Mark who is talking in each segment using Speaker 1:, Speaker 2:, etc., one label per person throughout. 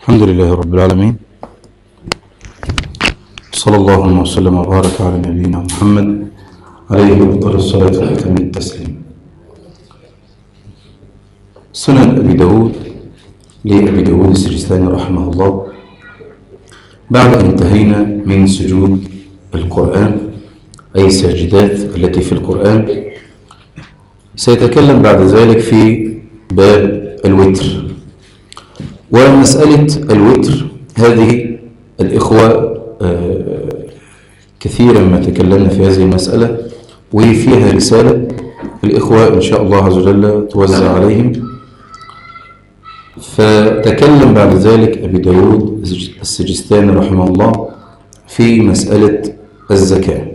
Speaker 1: الحمد لله رب العالمين صلى الله وسلم وبارك على نبينا محمد عليه أفضل الصلاة وأتم التسليم سنن أبي داود لأبي داود السجستاني رحمه الله بعد أن انتهينا من سجود القرآن أي الساجدات التي في القرآن سيتكلم بعد ذلك في باب الوتر ومسألة الوتر هذه الإخوة كثيرا ما تكلمنا في هذه المسألة وفيها رسالة الإخوة إن شاء الله عز وجل توزع عليهم فتكلم بعد ذلك أبي داود السجستاني رحمه الله في مسألة الزكاة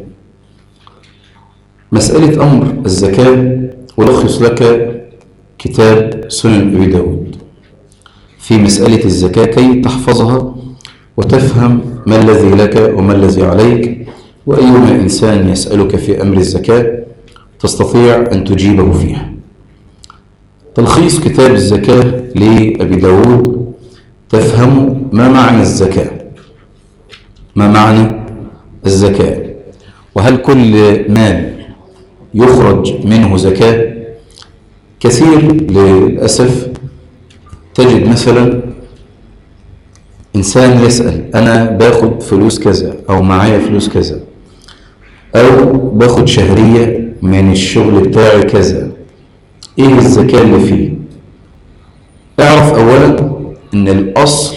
Speaker 1: مسألة أمر الزكاة ألخص لك كتاب سنن أبي داود في مسألة الزكاة كي تحفظها وتفهم ما الذي لك وما الذي عليك وأيما إنسان يسألك في أمر الزكاة تستطيع أن تجيبه فيها تلخيص كتاب الزكاة لأبي داود تفهم ما معنى الزكاة ما معنى الزكاة وهل كل مال يخرج منه زكاة كثير للأسف تجد مثلا إنسان يسأل أنا باخد فلوس كذا أو معايا فلوس كذا أو باخد شهرية من الشغل بتاعي كذا إيه الزكاة اللي فيه اعرف أولا إن الأصل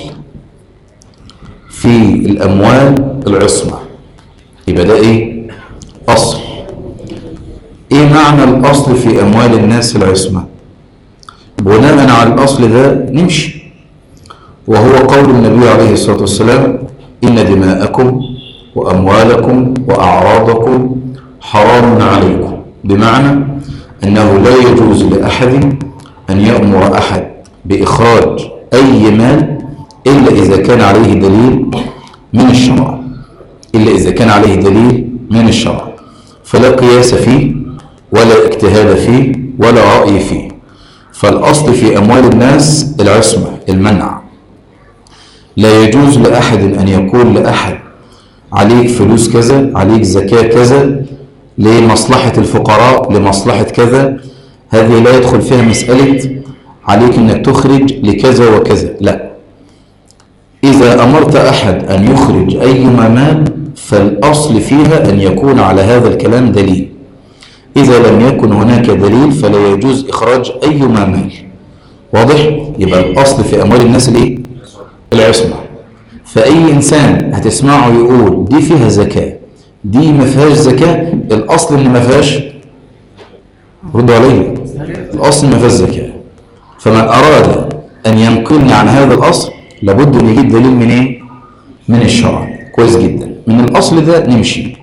Speaker 1: في الأموال العصمة يبقى ده إيه أصل إيه معنى الأصل في أموال الناس العصمة بناء على الأصل ده نمشي وهو قول النبي عليه الصلاة والسلام إن دماءكم وأموالكم وأعراضكم حرام عليكم بمعنى أنه لا يجوز لأحد أن يأمر أحد بإخراج أي مال إلا إذا كان عليه دليل من الشرع إلا إذا كان عليه دليل من الشرع فلا قياس فيه ولا اجتهاد فيه ولا رأي فيه فالأصل في أموال الناس العصمة المنع لا يجوز لأحد أن يقول لأحد عليك فلوس كذا عليك زكاة كذا لمصلحة الفقراء لمصلحة كذا هذه لا يدخل فيها مسألة عليك أنك تخرج لكذا وكذا لا إذا أمرت أحد أن يخرج أي مال فالأصل فيها أن يكون على هذا الكلام دليل إذا لم يكن هناك دليل فلا يجوز إخراج أي مال واضح؟ يبقى الأصل في أموال الناس الإيه؟ العصمة فأي إنسان هتسمعه يقول دي فيها زكاة دي ما فيهاش زكاة الأصل إن ما فيهاش ردوا علي الأصل ما فيهاش زكاة فمن أراد أن ينقلني عن هذا الأصل لابد أن يجيب دليل من إيه؟ من الشرع كويس جدا من الأصل ده نمشي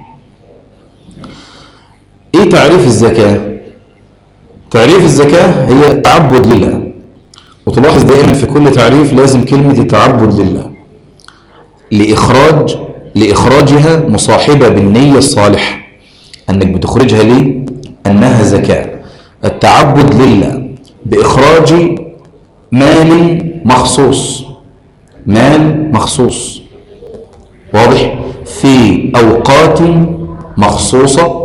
Speaker 1: ايه تعريف الزكاة تعريف الزكاة هي تعبد لله وتلاحظ دائما في كل تعريف لازم كلمة التعبد لله لإخراج لإخراجها مصاحبة بالنية الصالحة أنك بتخرجها ليه أنها زكاة التعبد لله بإخراج مال مخصوص مال مخصوص واضح في أوقات مخصوصة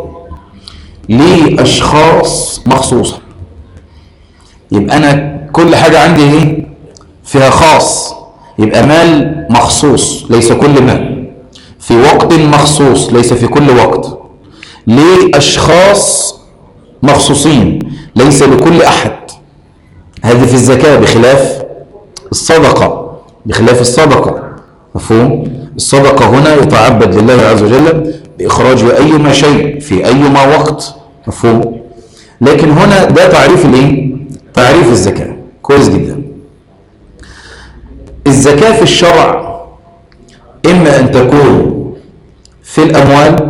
Speaker 1: لأشخاص مخصوصة يبقى أنا كل حاجة عندي إيه فيها خاص يبقى مال مخصوص ليس كل مال في وقت مخصوص ليس في كل وقت لأشخاص مخصوصين ليس لكل أحد هذه في الزكاة بخلاف الصدقة بخلاف الصدقة مفهوم الصدقة هنا يتعبد لله عز وجل بإخراج أيما شيء في أيما وقت مفهوم لكن هنا ده تعريف الايه تعريف الزكاة كويس جدا الزكاة في الشرع إما أن تكون في الأموال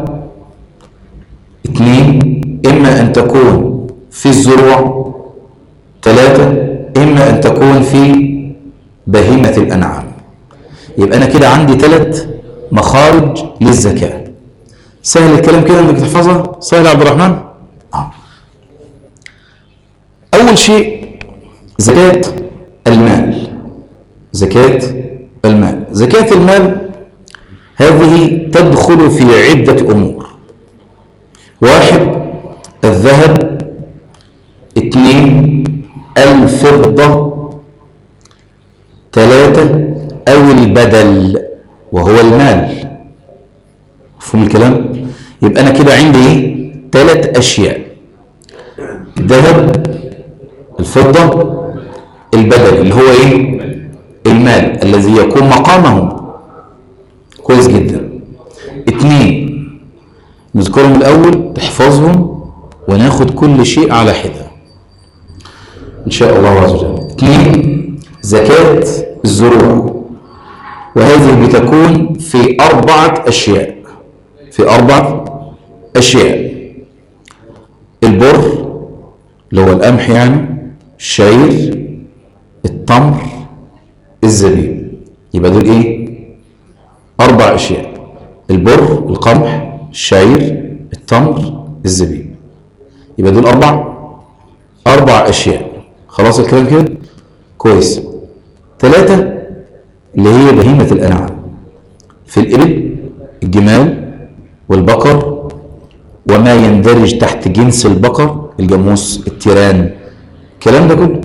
Speaker 1: اثنين إما أن تكون في الزروع ثلاثة إما أن تكون في بهيمة الأنعام يبقى أنا كده عندي ثلاث مخارج للزكاة سهل الكلام كده انك تحفظها سهل عبد الرحمن آه. اول شيء زكاة المال زكاة زكاة المال هذه تدخل في عدة أمور واحد الذهب اثنين الفضة ثلاثة أو البدل وهو المال مفهوم الكلام يبقى أنا كده عندي إيه ثلاث أشياء الذهب الفضة البدل اللي هو إيه المال الذي يكون مقامه كويس جدا اثنين نذكرهم الأول تحفظهم وناخد كل شيء على حدة إن شاء الله عز وجل اثنين زكاة الزروع وهذه بتكون في أربعة أشياء في أربعة أشياء البر اللي هو القمح يعني الشعير التمر الزبيب يبقى دول ايه اربع اشياء البر القمح الشعير التمر الزبيب يبقى دول اربع اربع اشياء خلاص الكلام كده كويس ثلاثة اللي هي بهيمة الأنعام في الإبل الجمال والبقر وما يندرج تحت جنس البقر الجاموس التيران الكلام ده كله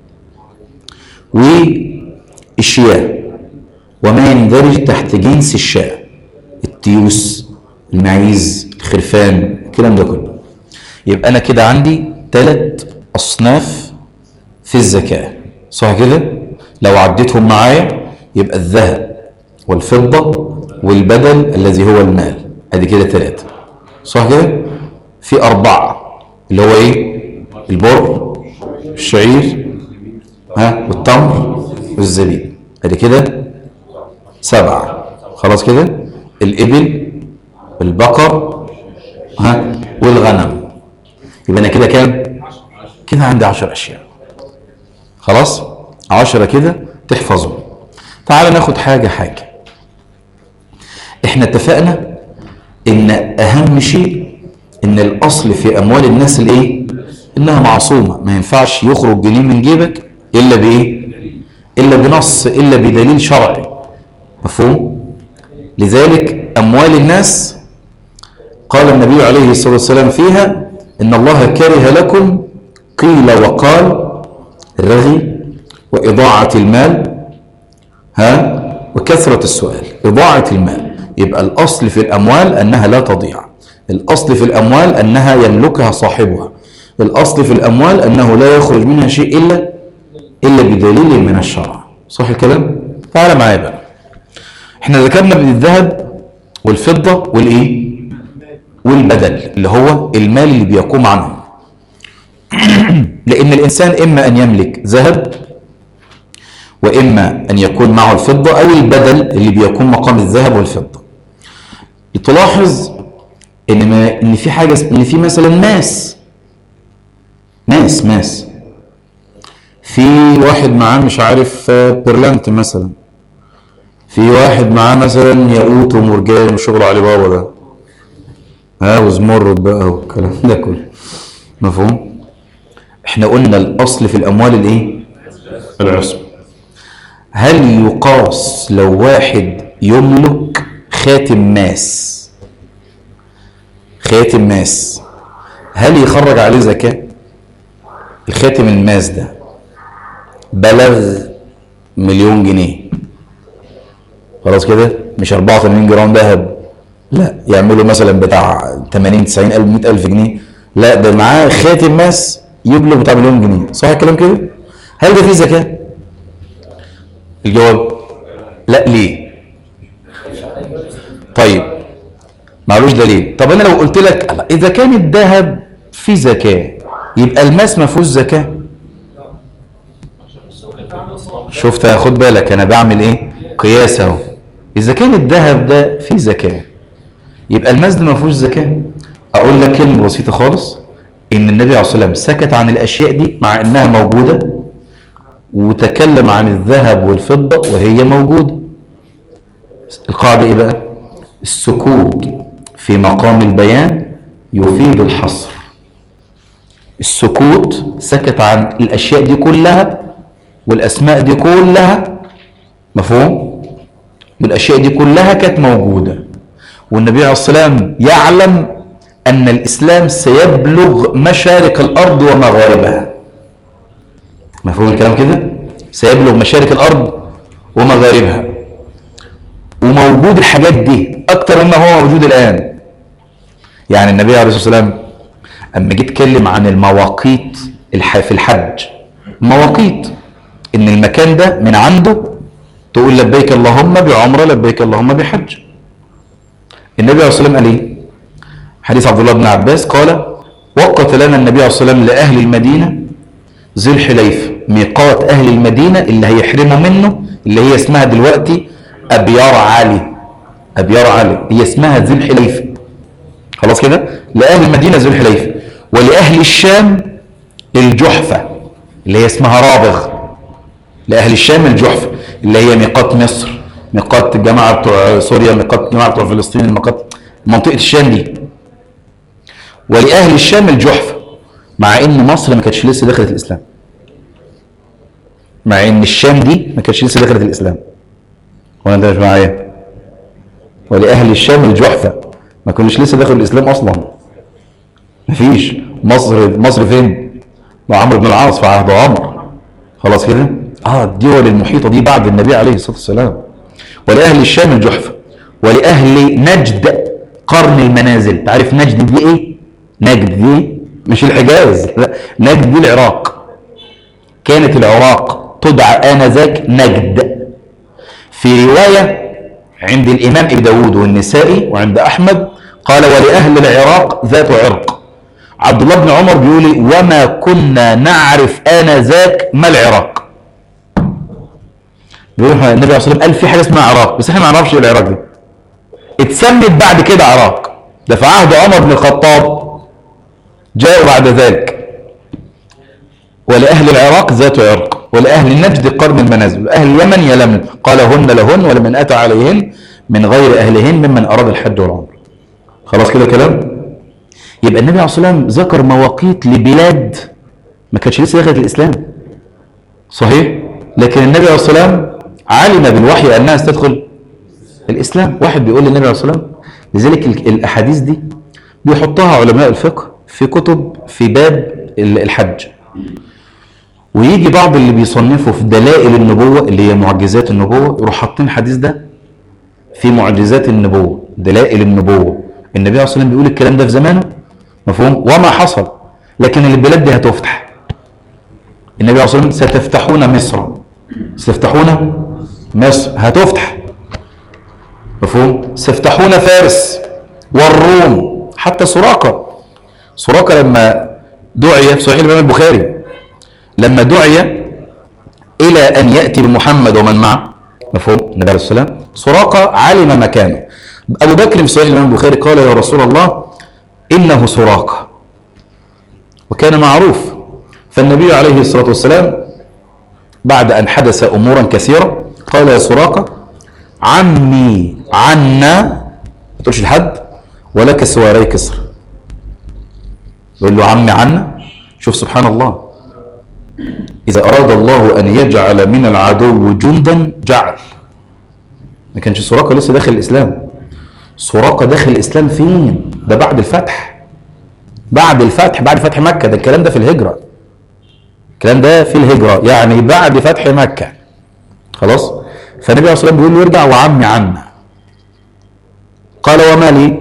Speaker 1: والشياه وما يندرج تحت جنس الشاة التيوس المعيز الخرفان الكلام ده كله يبقى أنا كده عندي ثلاث أصناف في الزكاة صح كده؟ لو عديتهم معايا يبقى الذهب والفضة والبدل الذي هو المال ادي كده ثلاثة صح كده؟ في أربعة اللي هو إيه؟ البر الشعير ها والتمر والزبيب ادي كده سبعة خلاص كده الإبل والبقر ها والغنم يبقى أنا كده كام؟ كده عندي عشر أشياء خلاص؟ عشرة كده تحفظهم تعال ناخد حاجة حاجة احنا اتفقنا ان اهم شيء ان الاصل في اموال الناس الايه انها معصومة ما ينفعش يخرج جنيه من جيبك الا بايه الا بنص الا بدليل شرعي مفهوم لذلك اموال الناس قال النبي عليه الصلاة والسلام فيها ان الله كره لكم قيل وقال الرغي وإضاعة المال ها وكثرة السؤال إضاعة المال يبقى الأصل في الأموال أنها لا تضيع الأصل في الأموال أنها يملكها صاحبها الأصل في الأموال أنه لا يخرج منها شيء إلا إلا بدليل من الشرع صح الكلام؟ تعال معايا بقى احنا ذكرنا من الذهب والفضة والإيه؟ والبدل اللي هو المال اللي بيقوم عنه لأن الإنسان إما أن يملك ذهب وإما أن يكون معه الفضة أو البدل اللي بيكون مقام الذهب والفضة تلاحظ إن, ما إن في حاجة إن في مثلا ماس ماس ماس في واحد معاه مش عارف بيرلانت مثلا في واحد معاه مثلا ياقوت ومرجان وشغل علي بابا ده ها وزمرد بقى والكلام ده كله مفهوم احنا قلنا الاصل في الاموال الايه العصمه هل يقاس لو واحد يملك خاتم ماس خاتم ماس هل يخرج عليه زكاة الخاتم الماس ده بلغ مليون جنيه خلاص كده مش 84 جرام ذهب لا يعملوا مثلا بتاع 80 90 الف 100 الف جنيه لا ده معاه خاتم ماس يبلغ بتاع مليون جنيه صح الكلام كده هل ده فيه زكاه الجواب لا ليه طيب معلوش دليل طب انا لو قلت لك اذا كان الذهب فيه زكاه يبقى الماس ما فيهوش زكاه شفت خد بالك انا بعمل ايه قياس اهو اذا كان الذهب ده فيه زكاه يبقى الماس ده ما فيهوش زكاه اقول لك كلمه بسيطه خالص ان النبي عليه الصلاه والسلام سكت عن الاشياء دي مع انها موجوده وتكلم عن الذهب والفضة وهي موجودة القاعدة ايه بقى السكوت في مقام البيان يفيد الحصر السكوت سكت عن الأشياء دي كلها والأسماء دي كلها مفهوم والاشياء دي كلها كانت موجوده والنبي عليه الصلاه والسلام يعلم ان الاسلام سيبلغ مشارق الارض ومغاربها مفهوم الكلام كده سيبلغ مشارق الارض ومغاربها وموجود الحاجات دي اكتر مما هو موجود الان يعني النبي عليه الصلاه والسلام اما جه اتكلم عن المواقيت الح- في الحج مواقيت ان المكان ده من عنده تقول لبيك اللهم بعمره لبيك اللهم بحج النبي عليه الصلاه والسلام قال ايه حديث عبد الله بن عباس قال وقت لنا النبي عليه الصلاه والسلام لاهل المدينه ذي الحليفه ميقات اهل المدينه اللي هيحرموا منه اللي هي اسمها دلوقتي ابيار علي ابيار علي هي اسمها ذي الحليفه خلاص كده لاهل المدينه ذي الحليفه ولاهل الشام الجحفه اللي هي اسمها رابغ لاهل الشام الجحفه اللي هي ميقات مصر ميقات الجماعه بتوع سوريا ميقات الجماعه بتوع فلسطين الميقات منطقه الشام دي ولاهل الشام الجحفه مع ان مصر ما كانتش لسه دخلت الاسلام مع ان الشام دي ما كانتش لسه دخلت الاسلام ولا انت مش معايا ولاهل الشام الجحفه ما كانوش لسه دخلوا الاسلام اصلا مفيش مصر مصر فين مع عمرو بن العاص في عهد عمر خلاص كده اه الدول المحيطه دي بعد النبي عليه الصلاه والسلام ولاهل الشام الجحفه ولاهل نجد قرن المنازل تعرف نجد دي ايه نجد دي مش الحجاز لا نجد دي العراق كانت العراق تدعى آنذاك نجد في رواية عند الإمام ابن داود والنسائي وعند أحمد قال ولأهل العراق ذات عرق عبد الله بن عمر بيقول وما كنا نعرف آنذاك ما العراق بيقول النبي عليه الصلاة والسلام قال في حاجة اسمها عراق بس احنا ما نعرفش ايه العراق دي اتسمت بعد كده عراق ده في عهد عمر بن الخطاب جاءوا بعد ذلك ولأهل العراق ذات عرق ولأهل نجد قرن المنازل وأهل اليمن يلمن قال هن لهن ولمن أتى عليهن من غير أهلهن ممن أراد الحج والعمر خلاص كده كلام يبقى النبي عليه الصلاة والسلام ذكر مواقيت لبلاد ما كانتش لسه دخلت الإسلام صحيح لكن النبي عليه الصلاة والسلام علم بالوحي أنها ستدخل الإسلام واحد بيقول للنبي عليه الصلاة والسلام لذلك ال- الأحاديث دي بيحطها علماء الفقه في كتب في باب ال- الحج ويجي بعض اللي بيصنفوا في دلائل النبوة اللي هي معجزات النبوة يروح حاطين الحديث ده في معجزات النبوة دلائل النبوة النبي عليه الصلاة والسلام بيقول الكلام ده في زمانه مفهوم وما حصل لكن البلاد دي هتفتح النبي عليه الصلاة والسلام ستفتحون مصر ستفتحون مصر هتفتح مفهوم ستفتحون فارس والروم حتى سراقة سراقة لما دعي في صحيح الإمام البخاري لما دعي إلى أن يأتي بمحمد ومن معه مفهوم النبي عليه الصلاة والسلام سراقة علم مكانه أبو بكر في صحيح الإمام البخاري قال يا رسول الله إنه سراقة وكان معروف فالنبي عليه الصلاة والسلام بعد أن حدث أمورا كثيرة قال يا سراقة عمي عنا ما تقولش لحد ولك سواري كسر يقول له عمي عنا شوف سبحان الله إذا أراد الله أن يجعل من العدو جندا جعل ما كانش سراقة لسه داخل الإسلام سراقة داخل الإسلام فين ده بعد الفتح بعد الفتح بعد فتح مكة ده الكلام ده في الهجرة الكلام ده في الهجرة يعني بعد فتح مكة خلاص فالنبي عليه الصلاة والسلام بيقول له ارجع وعمي عنا قال وما لي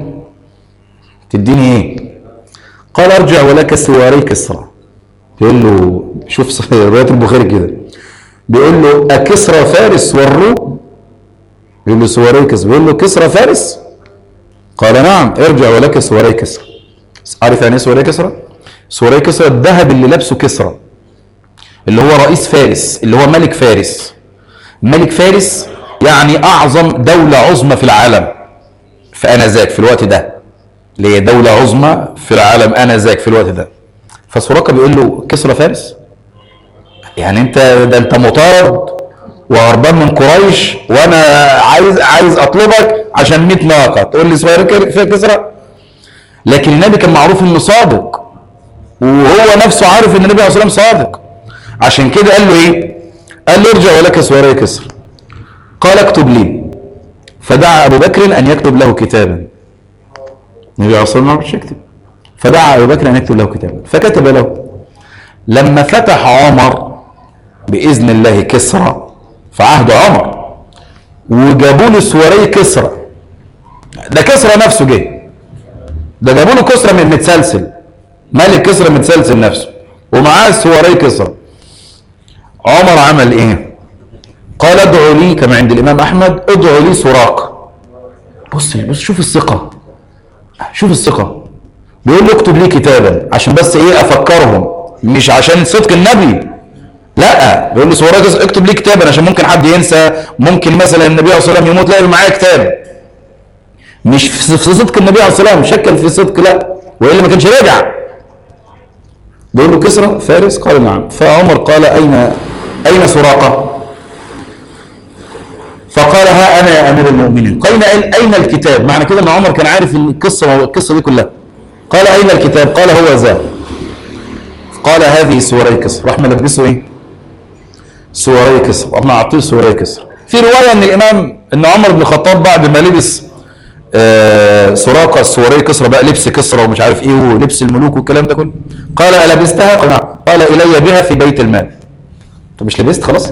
Speaker 1: تديني ايه قال ارجع ولك سواري كسرى يقول له شوف رواية البخاري كده بيقول له أكسرى فارس والروم بيقول له سواري كسرى بيقول له كسرى فارس قال نعم ارجع ولك سواري كسرى عارف يعني ايه سواري كسرى سواري كسرى الذهب اللي لابسه كسرى اللي هو رئيس فارس اللي هو ملك فارس ملك فارس يعني اعظم دولة عظمى في العالم في انذاك في الوقت ده اللي هي دولة عظمى في العالم انذاك في الوقت ده فسراقه بيقول له كسرى فارس يعني انت ده انت مطارد وهربان من قريش وانا عايز عايز اطلبك عشان 100 ناقه تقول لي سواري في كسرى لكن النبي كان معروف انه صادق وهو نفسه عارف ان النبي عليه الصلاه والسلام صادق عشان كده قال له ايه؟ قال له ارجع ولك سواري كسرى قال اكتب لي فدعا أبو بكر أن يكتب له كتابا النبي عليه الصلاة والسلام ما يكتب فدعا أبو بكر أن يكتب له كتابا فكتب له لما فتح عمر بإذن الله كسرى في عهد عمر وجابوا له سواري كسرى ده كسرى نفسه جه ده جابوا له كسرى من متسلسل ملك كسرى متسلسل نفسه ومعاه سواري كسرى عمر عمل ايه قال ادعوا لي كما عند الامام احمد ادعوا لي سراق بص بص شوف الثقه شوف الثقه بيقول له اكتب لي كتابا عشان بس ايه افكرهم مش عشان صدق النبي لا بيقول له سراق اكتب لي كتابا عشان ممكن حد ينسى ممكن مثلا النبي عليه الصلاه والسلام يموت لا يبقى معايا كتاب مش في صدق النبي عليه الصلاه والسلام شكل في صدق لا والا ما كانش راجع بيقول له كسرى فارس قال نعم فعمر قال اين اين سراقه فقال ها انا يا امير المؤمنين قال اين الكتاب معنى كده ان عمر كان عارف القصه والقصه دي كلها قال اين الكتاب قال هو ذا قال هذه سوري كسر راح ملبسه ايه سوري كسر راح اعطيه سوري كسر في روايه ان الامام ان عمر بن الخطاب بعد ما لبس آه سراقه السوري كسرى بقى لبس كسرى ومش عارف ايه ولبس الملوك والكلام ده كله قال ألبستها قال نعم قال الي بها في بيت المال طب مش لبست خلاص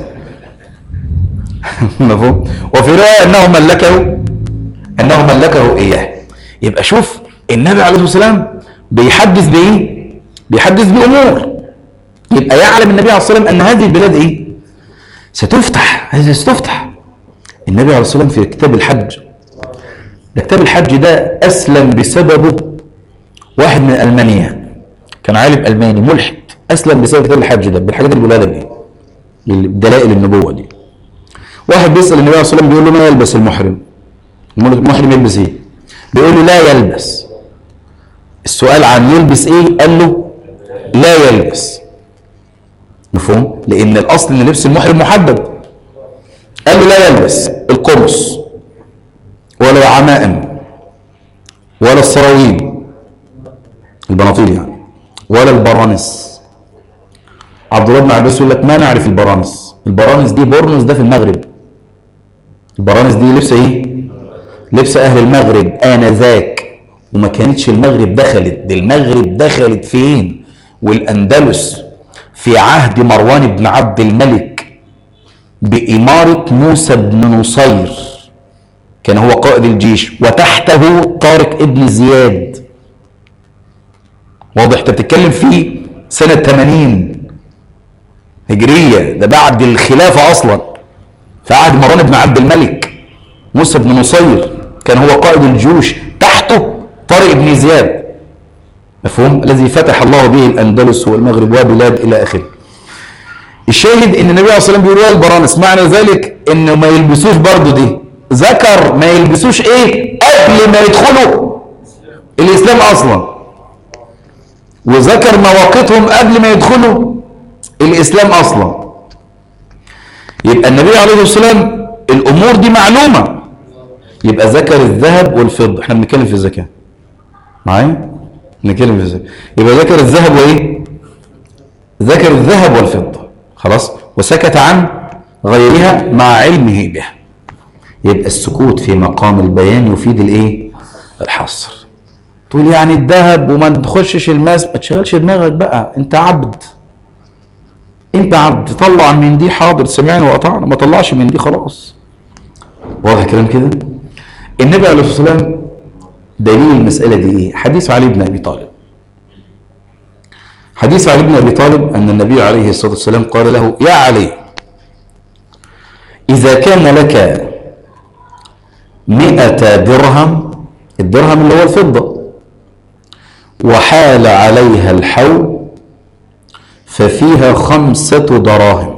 Speaker 1: مفهوم وفي روايه انه ملكه انه ملكه اياه يبقى شوف النبي عليه الصلاه والسلام بيحدث بايه بيحدث بامور يبقى يعلم النبي عليه الصلاه والسلام ان هذه البلاد ايه ستفتح هذه ستفتح النبي عليه الصلاه والسلام في كتاب الحج ده كتاب الحج ده اسلم بسببه واحد من المانيا كان عالم الماني ملحد اسلم بسبب كتاب الحج ده بالحاجات اللي بيقولها دي دلائل النبوه دي واحد بيسال النبي عليه الصلاه والسلام بيقول له ما يلبس المحرم المحرم يلبس ايه بيقول له لا يلبس السؤال عن يلبس ايه قال له لا يلبس مفهوم لان الاصل ان لبس المحرم محدد قال له لا يلبس القمص ولا العمائم ولا السراويل البناطيل يعني ولا البرانس عبد الله بن عباس يقول لك ما نعرف البرانس البرانس دي بورنوس ده في المغرب البرانس دي لبس ايه لبس اهل المغرب انذاك وما كانتش المغرب دخلت دي المغرب دخلت فين والاندلس في عهد مروان بن عبد الملك بإمارة موسى بن نصير كان هو قائد الجيش وتحته طارق ابن زياد واضح انت بتتكلم في سنة 80 هجرية ده بعد الخلافة أصلا في عهد مروان بن عبد الملك موسى بن نصير كان هو قائد الجيوش تحته طارق بن زياد مفهوم الذي فتح الله به الأندلس والمغرب وبلاد إلى آخره الشاهد ان النبي عليه الصلاه والسلام بيقول البرانس معنى ذلك انه ما يلبسوش برضه دي ذكر ما يلبسوش ايه قبل ما يدخلوا الاسلام اصلا وذكر مواقفهم قبل ما يدخلوا الاسلام اصلا يبقى النبي عليه الصلاه والسلام الامور دي معلومه يبقى ذكر الذهب والفضه احنا بنتكلم في الزكاه معايا بنتكلم في الزكاه يبقى ذكر الذهب وايه ذكر الذهب والفضه خلاص وسكت عن غيرها مع علمه بها يبقى السكوت في مقام البيان يفيد الايه الحصر تقول يعني الذهب وما تخشش الماس ما تشغلش دماغك بقى انت عبد انت عبد طلع من دي حاضر سمعنا وقطعنا ما طلعش من دي خلاص واضح الكلام كده النبي عليه الصلاه والسلام دليل المساله دي ايه حديث علي بن ابي طالب حديث علي بن ابي طالب ان النبي عليه الصلاه والسلام قال له يا علي اذا كان لك مئة درهم الدرهم اللي هو الفضة وحال عليها الحول ففيها خمسة دراهم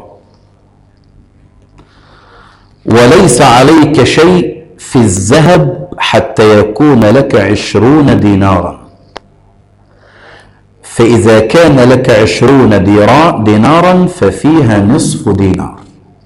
Speaker 1: وليس عليك شيء في الذهب حتى يكون لك عشرون دينارا فإذا كان لك عشرون دينارا ففيها نصف دينار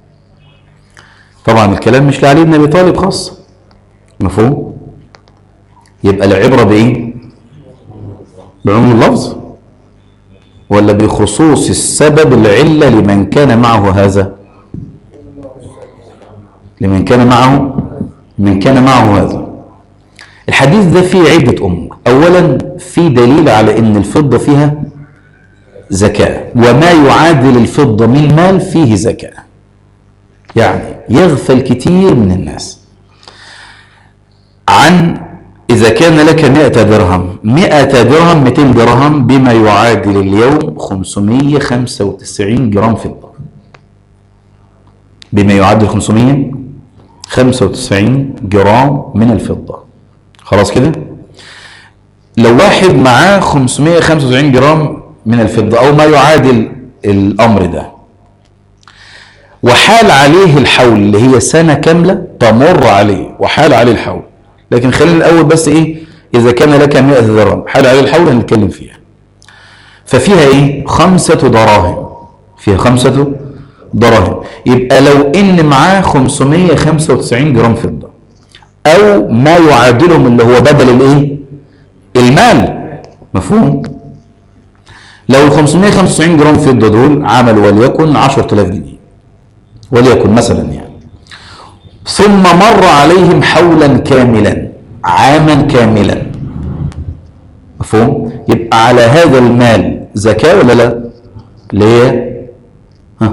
Speaker 1: طبعا الكلام مش لعلي بن أبي طالب خاص مفهوم يبقى العبرة بإيه بعموم اللفظ ولا بخصوص السبب العلة لمن كان معه هذا لمن كان معه من كان معه هذا الحديث ده فيه عدة أمور أولا في دليل على أن الفضة فيها زكاة وما يعادل الفضة من المال فيه زكاة يعني يغفل كتير من الناس عن إذا كان لك مئة درهم مئة درهم 200 درهم بما يعادل اليوم 595 جرام فضة بما يعادل 595 جرام من الفضة خلاص كده لو واحد معاه 595 جرام من الفضة أو ما يعادل الأمر ده وحال عليه الحول اللي هي سنة كاملة تمر عليه وحال عليه الحول لكن خلينا الأول بس إيه إذا كان لك 100 درهم حال عليه الحول هنتكلم فيها ففيها إيه خمسة دراهم فيها خمسة دراهم يبقى لو إن معاه 595 جرام فضة أو ما يعادلهم اللي هو بدل الإيه المال مفهوم لو ال 595 جرام فضة دول عملوا وليكن 10000 جنيه وليكن مثلا يعني ثم مر عليهم حولا كاملا عاما كاملا مفهوم يبقى على هذا المال زكاة ولا لا ليه ها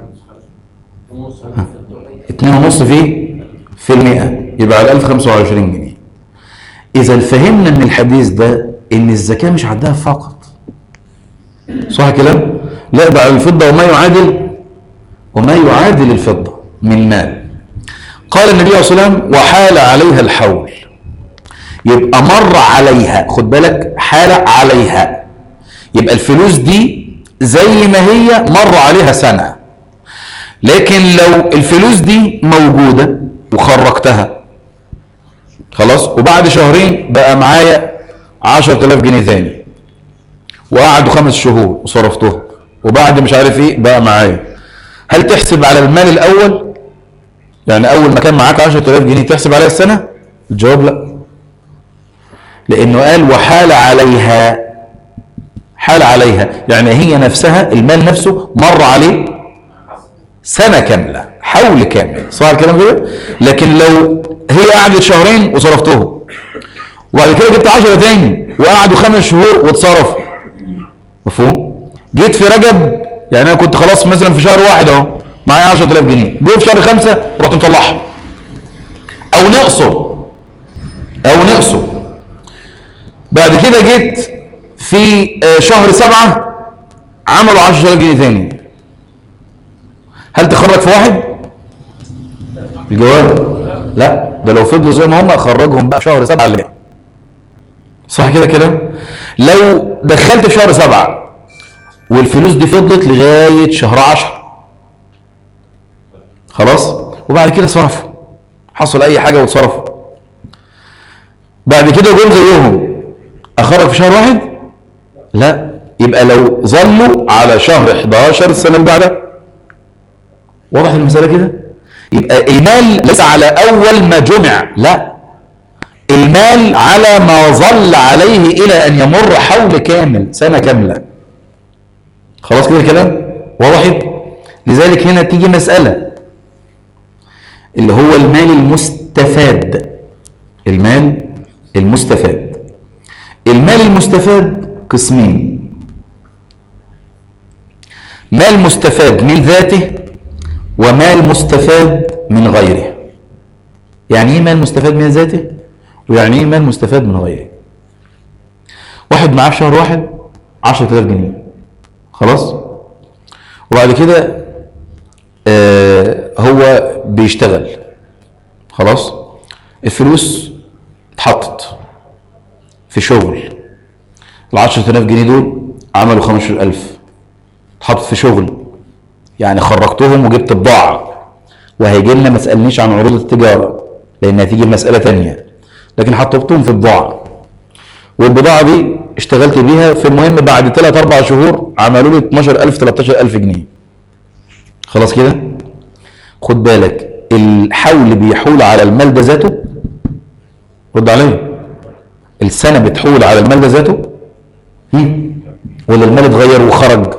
Speaker 1: ها اتنين ونص في في المئة يبقى على 1025 جنيه إذا فهمنا من الحديث ده إن الزكاة مش عدها فقط صح كلام لا ده على الفضة وما يعادل وما يعادل الفضة من مال قال النبي عليه الصلاة والسلام وحال عليها الحول يبقى مر عليها خد بالك حال عليها يبقى الفلوس دي زي ما هي مر عليها سنة لكن لو الفلوس دي موجودة وخرجتها خلاص وبعد شهرين بقى معايا 10000 جنيه ثاني وقعدوا خمس شهور وصرفتهم وبعد مش عارف ايه بقى معايا هل تحسب على المال الاول يعني اول ما كان معاك 10000 جنيه تحسب عليها السنه الجواب لا لانه قال وحال عليها حال عليها يعني هي نفسها المال نفسه مر عليه سنه كامله حول كامل صح الكلام كده لكن لو هي قعدت شهرين وصرفتهم وبعد كده جبت 10 تاني وقعدوا خمس شهور واتصرفوا مفهوم جيت في رجب يعني انا كنت خلاص مثلا في شهر واحد اهو معايا 10000 جنيه جيت في شهر خمسة رحت مطلعها او نقصه او نقصه بعد كده جيت في شهر سبعة عملوا 10000 جنيه تاني هل تخرج في واحد الجواب لا ده لو فضلوا زي ما هم خرجهم بقى في شهر سبعة اللي صح كده كده لو دخلت في شهر سبعة والفلوس دي فضلت لغاية شهر عشر خلاص وبعد كده صرفوا حصل اي حاجة وتصرفوا بعد كده جم زيهم اخرج في شهر واحد لا يبقى لو ظلوا على شهر 11 السنة اللي بعدها واضح المسألة كده يبقى المال ليس على اول ما جمع لا المال على ما ظل عليه الى ان يمر حول كامل سنة كاملة خلاص كده الكلام وضحت لذلك هنا تيجي مسألة اللي هو المال المستفاد المال المستفاد المال المستفاد قسمين مال مستفاد من ذاته ومال مستفاد من غيره يعني ايه مال مستفاد من ذاته ويعني ايه مال مستفاد من غيره واحد معاه في شهر واحد 10000 جنيه خلاص وبعد كده آه هو بيشتغل خلاص الفلوس اتحطت في شغل ال 10000 جنيه دول عملوا 15000 اتحطت في شغل يعني خرجتهم وجبت بضاعة وهيجي لنا ما تسألنيش عن عروض التجارة لأن هتيجي مسألة تانية لكن حطيتهم في بضاعة والبضاعة دي اشتغلت بيها في المهم بعد 3 4 شهور عملوا لي 12000 13000 جنيه خلاص كده خد بالك الحول بيحول على المال ده ذاته رد عليا السنة بتحول على المال ده ذاته ولا المال اتغير وخرج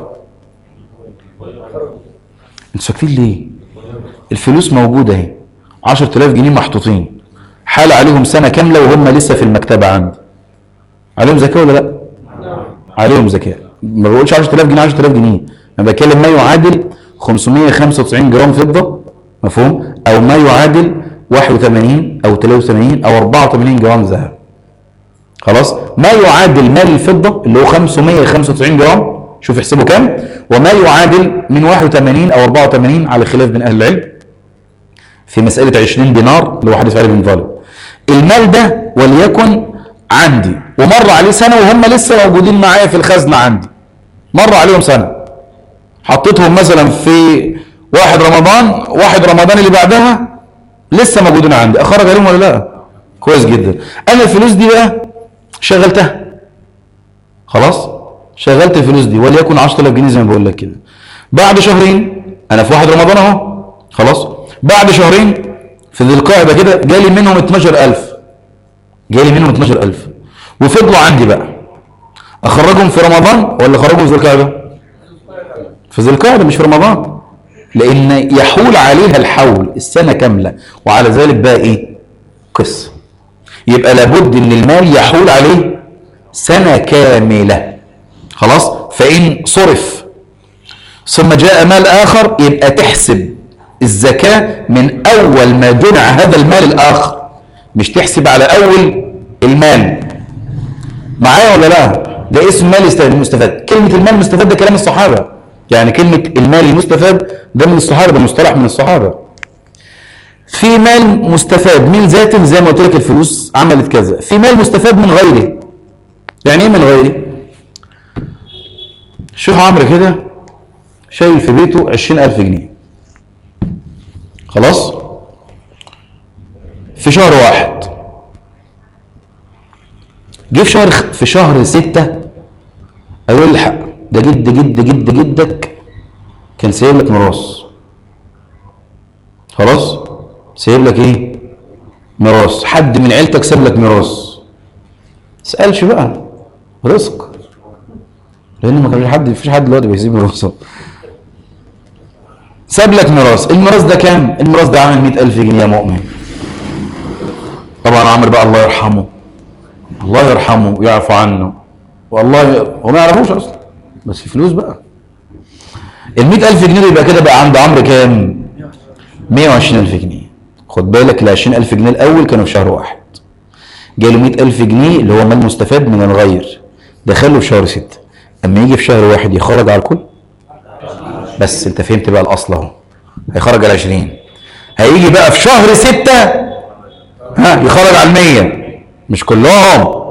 Speaker 1: انتوا ساكتين ليه الفلوس موجودة اهي 10000 جنيه محطوطين حال عليهم سنة كاملة وهم لسه في المكتبة عندي عليهم زكاة ولا لا عليهم زكاة ما بقولش 10000 جنيه 10000 جنيه انا بتكلم ما يعادل 595 جرام فضة مفهوم او ما يعادل 81 او 83 او 84 جرام ذهب خلاص ما يعادل مال الفضة اللي هو 595 جرام شوف احسبه كام وما يعادل من 81 او 84 على خلاف بين اهل العلم في مسألة 20 دينار اللي هو حديث علي بن طالب المال ده وليكن عندي ومر عليه سنة وهم لسه موجودين معايا في الخزنة عندي مر عليهم سنة حطيتهم مثلا في واحد رمضان واحد رمضان اللي بعدها لسه موجودين عندي اخرج عليهم ولا لا كويس جدا انا الفلوس دي بقى شغلتها خلاص شغلت الفلوس دي وليكن 10000 جنيه زي ما بقول لك كده بعد شهرين انا في واحد رمضان اهو خلاص بعد شهرين في ذي القاعده كده جالي منهم 12000 جالي منهم 12000 وفضلوا عندي بقى اخرجهم في رمضان ولا اخرجهم في ذي القاعده في ذي القاعده مش في رمضان لان يحول عليها الحول السنه كامله وعلى ذلك بقى ايه قصه يبقى لابد ان المال يحول عليه سنه كامله خلاص فان صرف ثم جاء مال اخر يبقى تحسب الزكاه من اول ما جمع هذا المال الاخر مش تحسب على اول المال معايا ولا لا ده اسم مال المستفاد كلمه المال المستفاد ده كلام الصحابه يعني كلمه المال المستفاد ده من الصحابه ده مصطلح من الصحابه في مال مستفاد من ذاته زي ما قلت لك الفلوس عملت كذا في مال مستفاد من غيره يعني ايه من غيره الشيخ عمرو كده شايل في بيته 20000 جنيه خلاص في شهر واحد جه في شهر في شهر ستة قالوا لي الحق ده جد جد جد جدك كان سايب لك ميراث خلاص سايب لك ايه ميراث حد من عيلتك ساب لك ميراث اسالش بقى رزق لان ما كانش حد مفيش حد دلوقتي بيسيب ميراثه ساب لك ميراث الميراث ده كام الميراث ده عامل 100000 جنيه يا مؤمن طبعا عمرو بقى الله يرحمه الله يرحمه ويعفو عنه والله هو ما يعرفوش اصلا بس في فلوس بقى ال 100000 جنيه يبقى كده بقى عند عمرو كام 120000 جنيه خد بالك ال 20000 جنيه الاول كانوا في شهر واحد جاله 100000 جنيه اللي هو مال مستفاد من الغير دخله في شهر ستة اما يجي في شهر واحد يخرج على الكل بس انت فهمت بقى الاصل اهو هيخرج على 20 هيجي بقى في شهر ستة ها يخرج على 100 مش كلهم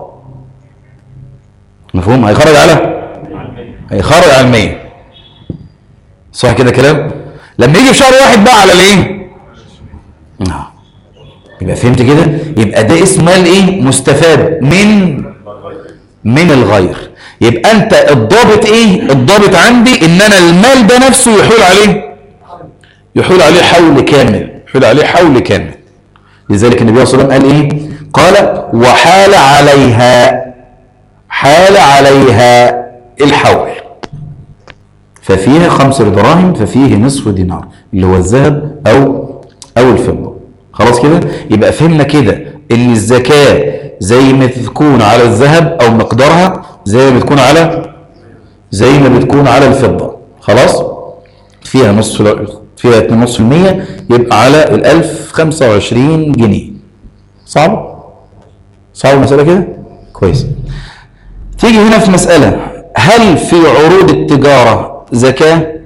Speaker 1: مفهوم هيخرج على هيخرج على 100 صح كده كلام لما يجي في شهر واحد بقى على الايه آه. يبقى فهمت كده يبقى ده اسمه مال ايه مستفاد من من الغير يبقى انت الضابط ايه الضابط عندي ان انا المال ده نفسه يحول عليه يحول عليه حول كامل يحول عليه حول كامل لذلك النبي صلى الله عليه وسلم قال ايه قال وحال عليها حال عليها الحول ففيها خمس دراهم ففيه نصف دينار اللي هو الذهب او او الفضه خلاص كده يبقى فهمنا كده ان الزكاه زي ما تكون على الذهب او مقدارها زي ما بتكون على زي ما بتكون على الفضه خلاص فيها نصف فيها 2.5% يبقى على ال 1000 25 جنيه صعب صعب المساله كده كويس تيجي هنا في مساله هل في عروض التجاره زكاه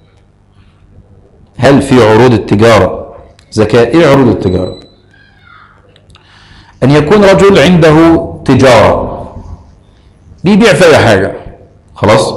Speaker 1: هل في عروض التجاره زكاه ايه عروض التجاره ان يكون رجل عنده تجاره بيبيع في اي حاجه خلاص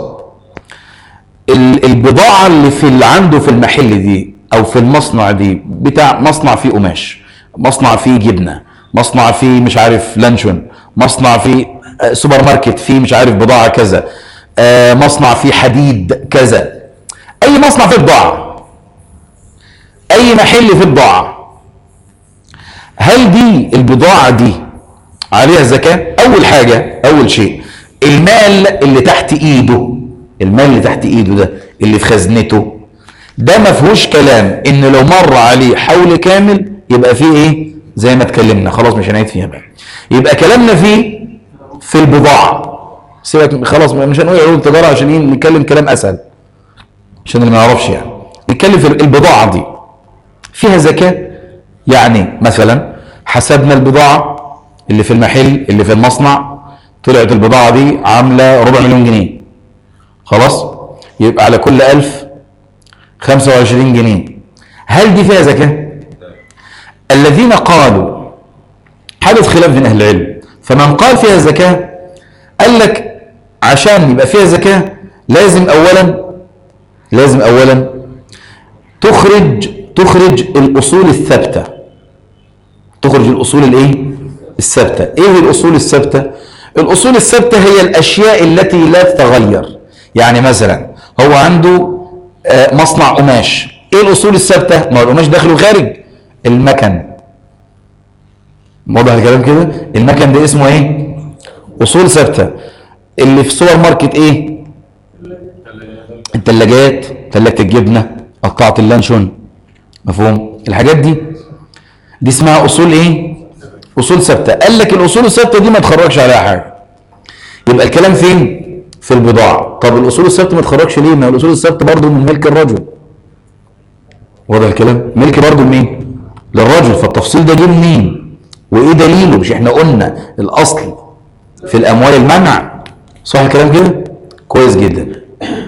Speaker 1: البضاعه اللي في اللي عنده في المحل دي او في المصنع دي بتاع مصنع فيه قماش مصنع فيه جبنه مصنع فيه مش عارف لانشون مصنع فيه سوبر ماركت فيه مش عارف بضاعه كذا مصنع فيه حديد كذا اي مصنع فيه بضاعه اي محل فيه بضاعه هل دي البضاعه دي عليها زكاه اول حاجه اول شيء المال اللي تحت ايده المال اللي تحت ايده ده اللي في خزنته ده ما فيهوش كلام ان لو مر عليه حول كامل يبقى فيه ايه زي ما اتكلمنا خلاص مش هنعيد فيها بقى يبقى كلامنا فيه في البضاعة سيبك خلاص مش هنقول عروض التجارة عشان ايه نتكلم كلام اسهل عشان اللي ما يعرفش يعني نتكلم في البضاعة دي فيها زكاة يعني مثلا حسبنا البضاعة اللي في المحل اللي في المصنع طلعت البضاعة دي عاملة ربع مليون جنيه خلاص يبقى على كل ألف خمسة وعشرين جنيه هل دي فيها زكاة الذين قالوا حدث خلاف بين أهل العلم فمن قال فيها زكاة قال لك عشان يبقى فيها زكاة لازم أولا لازم أولا تخرج تخرج الأصول الثابتة تخرج الأصول الإيه؟ الثابتة إيه الأصول الثابتة؟ الأصول الثابتة هي الأشياء التي لا تتغير يعني مثلا هو عنده آه، مصنع قماش إيه الأصول الثابتة؟ ما هو القماش داخل وخارج المكن واضح الكلام كده؟ المكن ده اسمه إيه؟ أصول ثابتة اللي في سوبر ماركت إيه؟ الثلاجات ثلاجة الجبنة قطعة اللانشون مفهوم الحاجات دي دي اسمها اصول ايه اصول ثابته قال لك الاصول الثابته دي ما تخرجش عليها حاجه يبقى الكلام فين في البضاعه طب الاصول الثابته ما تخرجش ليه ما الاصول الثابته برضه من ملك الرجل واضح الكلام ملك برضه لمين للرجل فالتفصيل ده جه منين وايه دليله مش احنا قلنا الاصل في الاموال المنع صح الكلام كده كويس جدا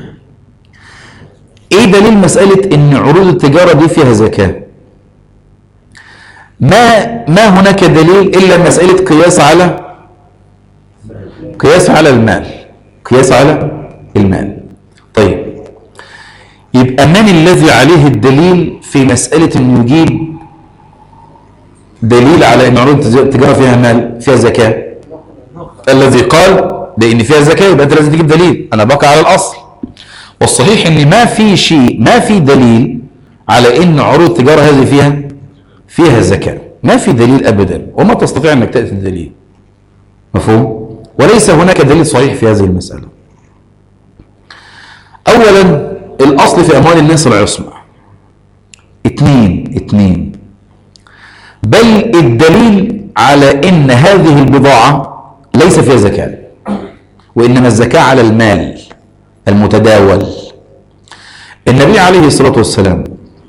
Speaker 1: ايه دليل مسألة ان عروض التجارة دي فيها زكاة ما ما هناك دليل الا مسألة قياس على قياس على المال قياس على المال طيب يبقى من الذي عليه الدليل في مسألة انه يجيب دليل على ان عروض التجارة فيها مال فيها زكاة الذي قال بان فيها زكاة يبقى انت لازم تجيب دليل انا بقى على الاصل والصحيح ان ما في شيء ما في دليل على ان عروض التجاره هذه فيها فيها زكاه ما في دليل ابدا وما تستطيع انك تاتي الدليل مفهوم وليس هناك دليل صحيح في هذه المساله اولا الاصل في اموال الناس العصمه اثنين اثنين بل الدليل على ان هذه البضاعه ليس فيها زكاه وانما الزكاه على المال المتداول النبي عليه الصلاة والسلام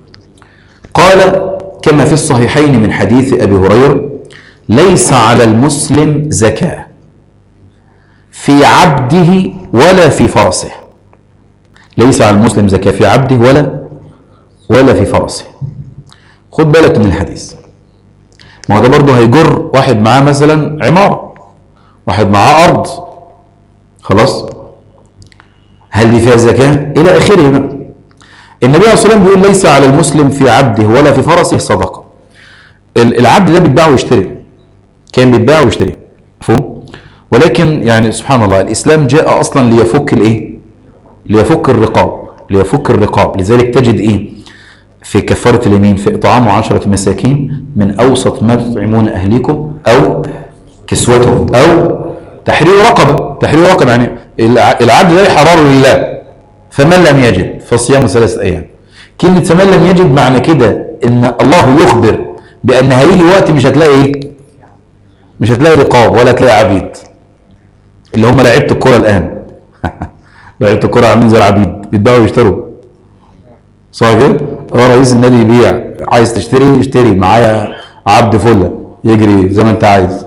Speaker 1: قال كما في الصحيحين من حديث أبي هريرة ليس على المسلم زكاة في عبده ولا في فرسه ليس على المسلم زكاة في عبده ولا ولا في فرسه خد بالك من الحديث ما هو ده برضه هيجر واحد معاه مثلا عمارة واحد معاه أرض خلاص هل دي فيها زكاة؟ إلى آخره بقى. النبي عليه الصلاة والسلام بيقول ليس على المسلم في عبده ولا في فرسه صدقة. العبد ده بيتباع ويشتري. كان بيتباع ويشتري. مفهوم؟ ولكن يعني سبحان الله الإسلام جاء أصلا ليفك الإيه؟ ليفك الرقاب، ليفك الرقاب، لذلك تجد إيه؟ في كفارة اليمين في إطعام عشرة مساكين من أوسط ما تطعمون أهليكم أو كسوتهم أو تحرير رقبة، تحرير رقبة يعني العبد ده حرار لله فمن لم يجد فصيام ثلاثة أيام كلمة فمن لم يجد معنى كده إن الله يخبر بأن هيجي وقت مش هتلاقي إيه؟ مش هتلاقي رقاب ولا هتلاقي عبيد اللي هم لعيبة الكرة الآن لعيبة الكرة عاملين زي العبيد بيتباعوا ويشتروا صح كده؟ هو رئيس النادي يبيع عايز تشتري اشتري معايا عبد فله يجري زي ما انت عايز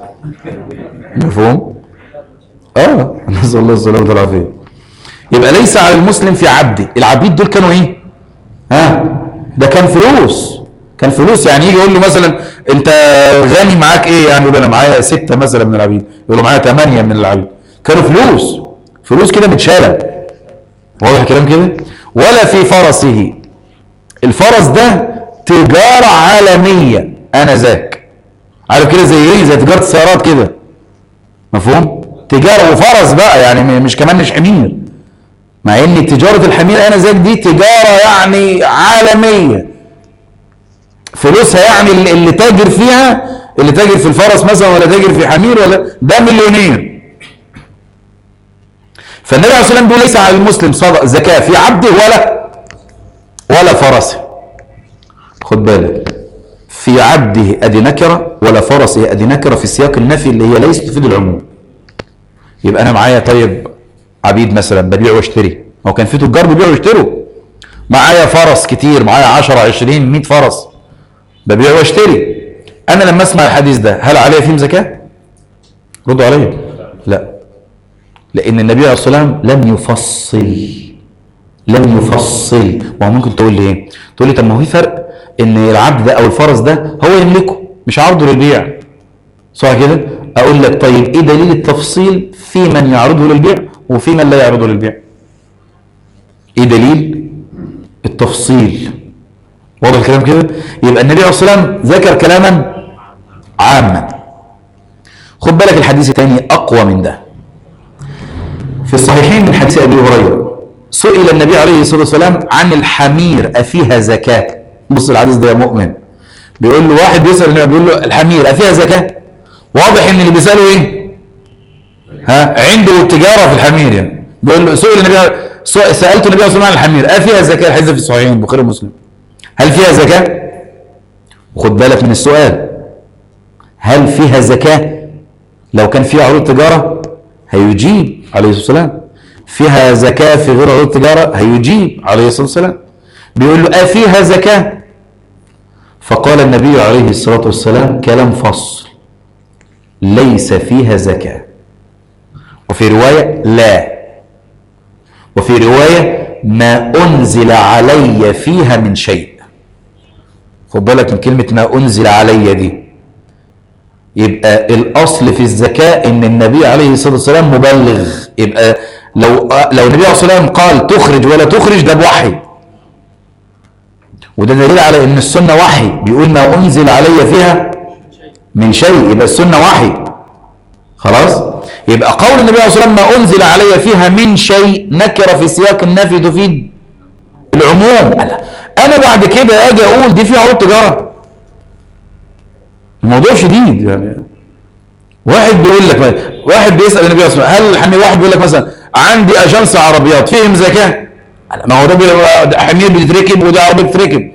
Speaker 1: مفهوم؟ اه نسال الله السلامه والعافيه يبقى ليس على المسلم في عبده العبيد دول كانوا ايه ها ده كان فلوس كان فلوس يعني يجي يقول له مثلا انت غني معاك ايه يعني يقول انا معايا ستة مثلا من العبيد يقول له معايا ثمانية من العبيد كانوا فلوس فلوس كده متشالة واضح الكلام كده ولا في فرسه الفرس ده تجارة عالمية انا ذاك عارف كده زي ايه زي تجارة السيارات كده مفهوم تجارة وفرس بقى يعني مش كمان مش حمير مع ان تجارة الحمير انا ذاك دي تجارة يعني عالمية فلوسها يعني اللي, اللي تاجر فيها اللي تاجر في الفرس مثلا ولا تاجر في حمير ولا ده مليونير فالنبي عليه الصلاه والسلام بيقول ليس على المسلم صدق زكاه في عبده ولا ولا فرسه خد بالك في عبده ادي نكره ولا فرسه ادي نكره في سياق النفي اللي هي ليست تفيد العموم يبقى انا معايا طيب عبيد مثلا ببيع واشتري هو كان في تجار بيبيعوا ويشتروا معايا فرس كتير معايا 10 20 100 فرس ببيع واشتري انا لما اسمع الحديث ده هل علي فيهم زكاه ردوا عليا لا لان النبي عليه الصلاه والسلام لم يفصل لم يفصل ما هو ممكن تقول لي ايه تقول لي طب ما هو في فرق ان العبد ده او الفرس ده هو يملكه مش عرضه للبيع صح كده اقول لك طيب ايه دليل التفصيل في من يعرضه للبيع وفي من لا يعرضه للبيع ايه دليل التفصيل واضح الكلام كده يبقى النبي عليه الصلاه والسلام ذكر كلاما عاما خد بالك الحديث الثاني اقوى من ده في الصحيحين من حديث ابي هريره سئل النبي عليه الصلاه والسلام عن الحمير افيها زكاه بص الحديث ده يا مؤمن بيقول له واحد بيسال النبي بيقول له الحمير افيها زكاه واضح ان اللي بيساله ايه ها عنده تجاره في الحمير يعني بيقول له سئل النبي سألت النبي صلى الله عليه وسلم عن الحمير افيها زكاه الحديث في الصحيحين البخاري ومسلم هل فيها زكاه وخد بالك من السؤال هل فيها زكاه لو كان فيها عروض تجاره هيجيب عليه الصلاه والسلام فيها زكاه في غير عروض تجاره هيجيب عليه الصلاه والسلام بيقول له افيها زكاه فقال النبي عليه الصلاه والسلام كلام فصل ليس فيها زكاه وفي روايه لا وفي رواية ما أنزل علي فيها من شيء خد بالك من كلمة ما أنزل علي دي يبقى الأصل في الزكاة إن النبي عليه الصلاة والسلام مبلغ يبقى لو لو النبي عليه الصلاة والسلام قال تخرج ولا تخرج ده بوحي وده دليل على إن السنة وحي بيقول ما أنزل علي فيها من شيء يبقى السنة وحي خلاص يبقى قول النبي عليه الصلاه والسلام ما انزل علي فيها من شيء نكره في سياق النفي تفيد العموم انا بعد كده اجي اقول دي فيها عروض تجاره الموضوع شديد يعني واحد بيقول لك واحد بيسال النبي صلى الله عليه وسلم هل الحمير واحد بيقول لك مثلا عندي اجنس عربيات فيهم زكاه ما هو ده حمير بيتركب وده عربيه بتتركب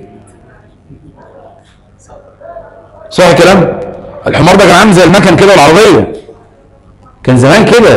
Speaker 1: صح الكلام الحمار ده كان عامل زي المكن كده والعربيه كان زمان كده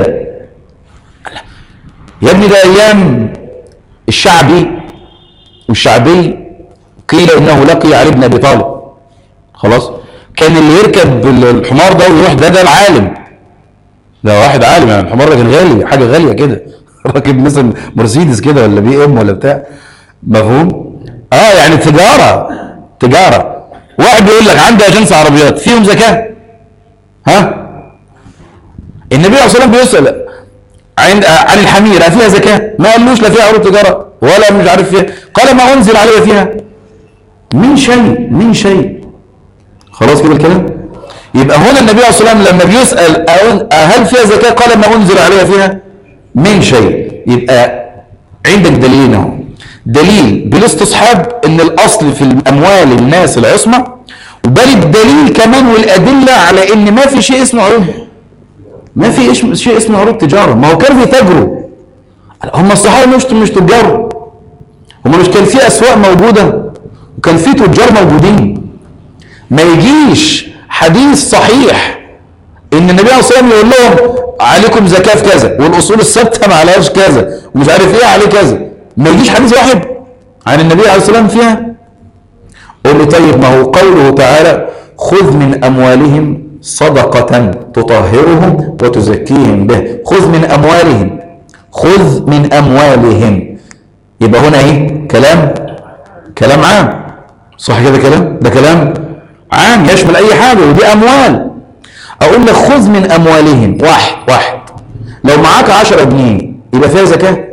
Speaker 1: يا ابني ده ايام الشعبي والشعبي قيل انه لقي علي بن ابي طالب خلاص كان اللي يركب الحمار ده ويروح ده ده العالم ده واحد عالم يعني الحمار ده كان غالي حاجه غاليه كده راكب مثلا مرسيدس كده ولا بي ام ولا بتاع مفهوم اه يعني تجاره تجاره واحد بيقول لك عندي اجنس عربيات فيهم زكاه ها النبي عليه الصلاه والسلام بيسال عن عن الحمير فيها زكاه ما قالوش لا فيها عروض تجاره ولا مش عارف فيها قال ما انزل علي فيها من شيء من شيء خلاص كده الكلام يبقى هنا النبي عليه الصلاه والسلام لما بيسال هل فيها زكاه قال ما انزل عليها فيها من شيء يبقى عندك دليلين اهو دليل بالاستصحاب ان الاصل في الاموال الناس العصمه بل الدليل كمان والادله على ان ما في شيء اسمه عروض ما في شيء اسمه عروض تجاره ما هو كانوا بيتاجروا هم الصحابه مش مش تجار هم مش كان في اسواق موجوده وكان في تجار موجودين ما يجيش حديث صحيح ان النبي عليه الصلاه والسلام يقول لهم عليكم زكاه في كذا والاصول الثابته ما عليهاش كذا ومش عارف ايه عليه كذا ما يجيش حديث واحد عن النبي عليه الصلاه والسلام فيها قول لي طيب ما هو قوله تعالى خذ من اموالهم صدقة تطهرهم وتزكيهم به خذ من أموالهم خذ من أموالهم يبقى هنا إيه كلام كلام عام صح كده كلام ده كلام عام يشمل أي حاجة ودي أموال أقول لك خذ من أموالهم واحد واحد لو معاك 10 جنيه يبقى فيها زكاة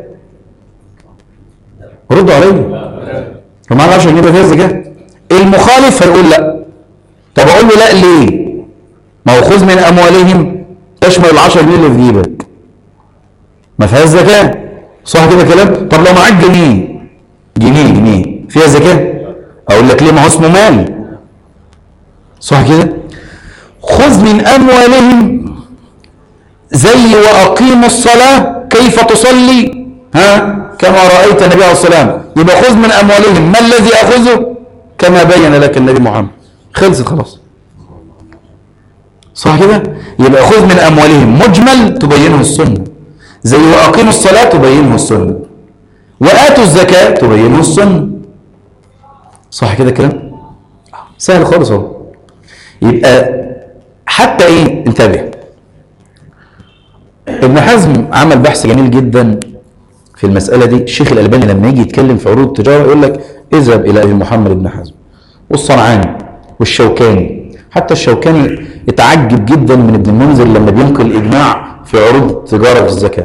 Speaker 1: ردوا عليا لو معاك 10 جنيه يبقى فيها زكاة المخالف هيقول لا طب أقول له لا ليه ما هو خذ من اموالهم تشمل العشر جنيه اللي في جيبك ما فيهاش زكاه صح كده كلام طب لو معاك جنيه جنيه جنيه فيها زكاه اقول لك ليه ما هو اسمه مال صح كده خذ من اموالهم زي واقيموا الصلاه كيف تصلي ها كما رايت النبي عليه الصلاه والسلام يبقى خذ من اموالهم ما الذي اخذه كما بين لك النبي محمد خلصت خلاص صح كده يبقى خذ من اموالهم مجمل تبينه السنه زي واقيموا الصلاه تبينه السنه واتوا الزكاه تبينه السنه صح كده الكلام سهل خالص اهو يبقى حتى ايه انتبه ابن حزم عمل بحث جميل جدا في المسألة دي الشيخ الألباني لما يجي يتكلم في عروض التجارة يقول لك اذهب إلى أبي محمد بن حزم والصنعاني والشوكاني حتى الشوكاني اتعجب جدا من ابن المنذر لما بينقل الإجماع في عروض التجارة في الزكاة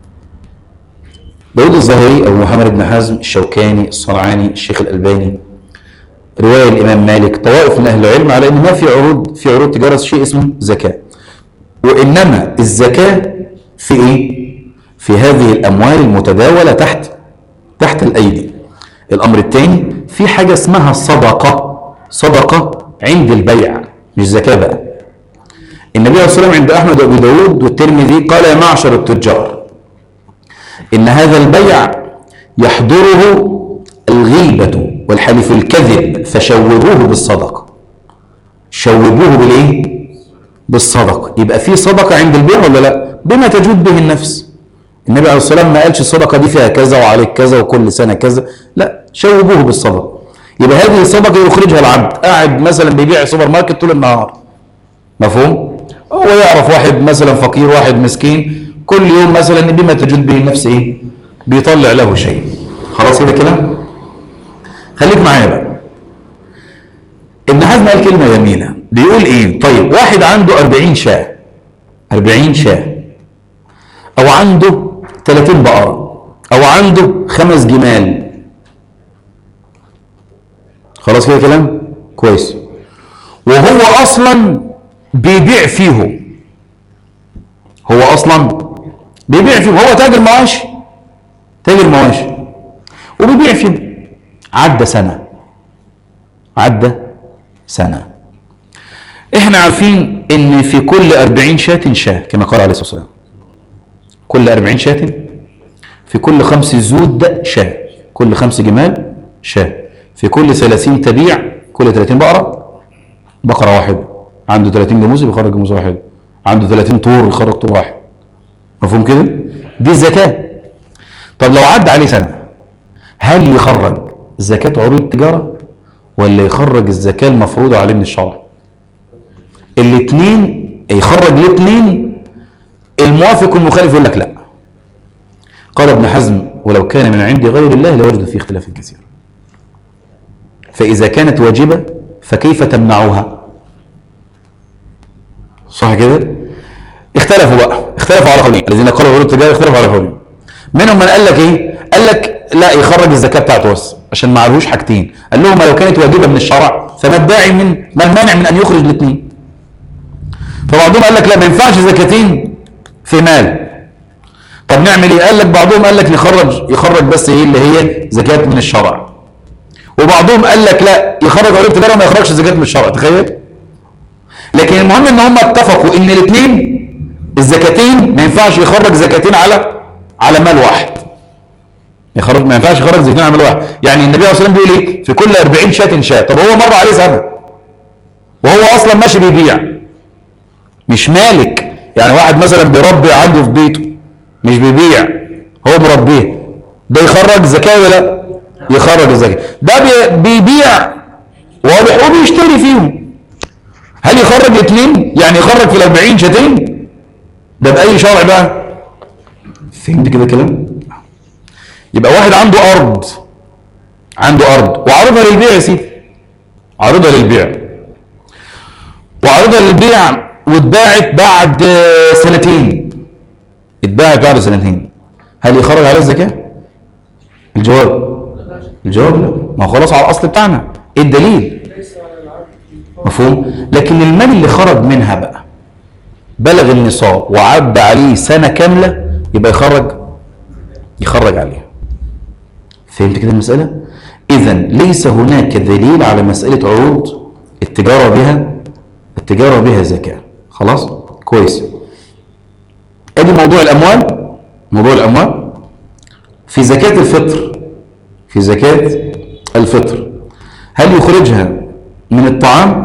Speaker 1: داود الظاهري أبو محمد بن حزم الشوكاني الصنعاني الشيخ الألباني رواية الإمام مالك طوائف من أهل العلم على أن ما في عروض في عروض تجارة شيء اسمه زكاة وإنما الزكاة في إيه؟ في هذه الأموال المتداولة تحت تحت الأيدي الأمر الثاني في حاجة اسمها صدقة صدقة عند البيع مش زكاة بقى النبي عليه الصلاة والسلام عند أحمد وأبي داود والترمذي قال يا معشر التجار إن هذا البيع يحضره الغيبة والحلف الكذب فشوبوه بالصدقة شوبوه بالإيه؟ بالصدقة يبقى في صدقة عند البيع ولا لا؟ بما تجود به النفس النبي عليه الصلاة والسلام ما قالش الصدقة دي فيها كذا وعليك كذا وكل سنة كذا لا شوبوه بالصدقة يبقى هذه الصدقة يخرجها العبد قاعد مثلا بيبيع سوبر ماركت طول النهار مفهوم؟ هو يعرف واحد مثلا فقير واحد مسكين كل يوم مثلا بما تجد به النفس ايه؟ بيطلع له شيء خلاص كده كلام؟ خليك معايا بقى ابن حزم قال كلمة جميلة بيقول ايه؟ طيب واحد عنده 40 شاة 40 شاة او عنده 30 بقرة او عنده خمس جمال خلاص كده كلام كويس وهو اصلا بيبيع فيهم هو اصلا بيبيع فيهم هو تاجر مواشي تاجر مواشي وبيبيع فيهم عدى سنة عدى سنة احنا عارفين ان في كل أربعين شاة شاة كما قال عليه الصلاة والسلام كل أربعين شاة في كل خمس زود شاة كل خمس جمال شاة في كل ثلاثين تبيع كل ثلاثين بقرة بقرة واحدة عنده ثلاثين جاموس بيخرج جاموس واحد عنده ثلاثين طور يخرج طور واحد مفهوم كده دي الزكاة طب لو عدى عليه سنة هل يخرج زكاة عروض التجارة ولا يخرج الزكاة المفروضة عليه من الشرع الاثنين يخرج الاثنين الموافق والمخالف يقول لك لا قال ابن حزم ولو كان من عند غير الله لوجد فيه اختلاف كثير فإذا كانت واجبة فكيف تمنعها صح كده اختلفوا بقى اختلفوا على قولين الذين قالوا عروض التجارة اختلفوا على قولين منهم من قال لك ايه قال لك لا يخرج الزكاة بتاعته بس عشان ما عليهوش حاجتين قال لهم لو كانت واجبة من الشرع فما الداعي من ما المانع من ان يخرج الاثنين فبعضهم قال لك لا ما ينفعش زكاتين في مال طب نعمل ايه قال لك بعضهم قال لك نخرج يخرج بس ايه اللي هي زكاة من الشرع وبعضهم قال لك لا يخرج عروض التجارة وما يخرجش زكاة من الشرع تخيل لكن المهم ان هم اتفقوا ان الاثنين الزكاتين ما ينفعش يخرج زكاتين على على مال واحد يخرج ما ينفعش يخرج زكاتين على مال واحد يعني النبي عليه الصلاه والسلام بيقول ايه في كل 40 شاة شاة طب هو مر عليه سنه وهو اصلا ماشي بيبيع مش مالك يعني واحد مثلا بيربي عنده في بيته مش بيبيع هو مربيه ده يخرج زكاه ولا لا يخرج الزكاه ده بي- بيبيع واضح وبيشتري فيهم هل يخرج اثنين يعني يخرج في الأربعين شاتين ده بأي شرع بقى فهمت كده كلام يبقى واحد عنده أرض عنده أرض وعرضها للبيع يا سيدي عرضها للبيع وعرضها للبيع واتباعت بعد آه، سنتين اتباعت بعد سنتين هل يخرج عليها الزكاة؟ الجواب الجواب لا ما هو خلاص على الأصل بتاعنا ايه الدليل؟ مفهوم لكن المال اللي خرج منها بقى بلغ النصاب وعدى عليه سنة كاملة يبقى يخرج يخرج عليها فهمت كده المسألة إذا ليس هناك دليل على مسألة عروض التجارة بها التجارة بها زكاة خلاص كويس ادي موضوع الأموال موضوع الأموال في زكاة الفطر في زكاة الفطر هل يخرجها من الطعام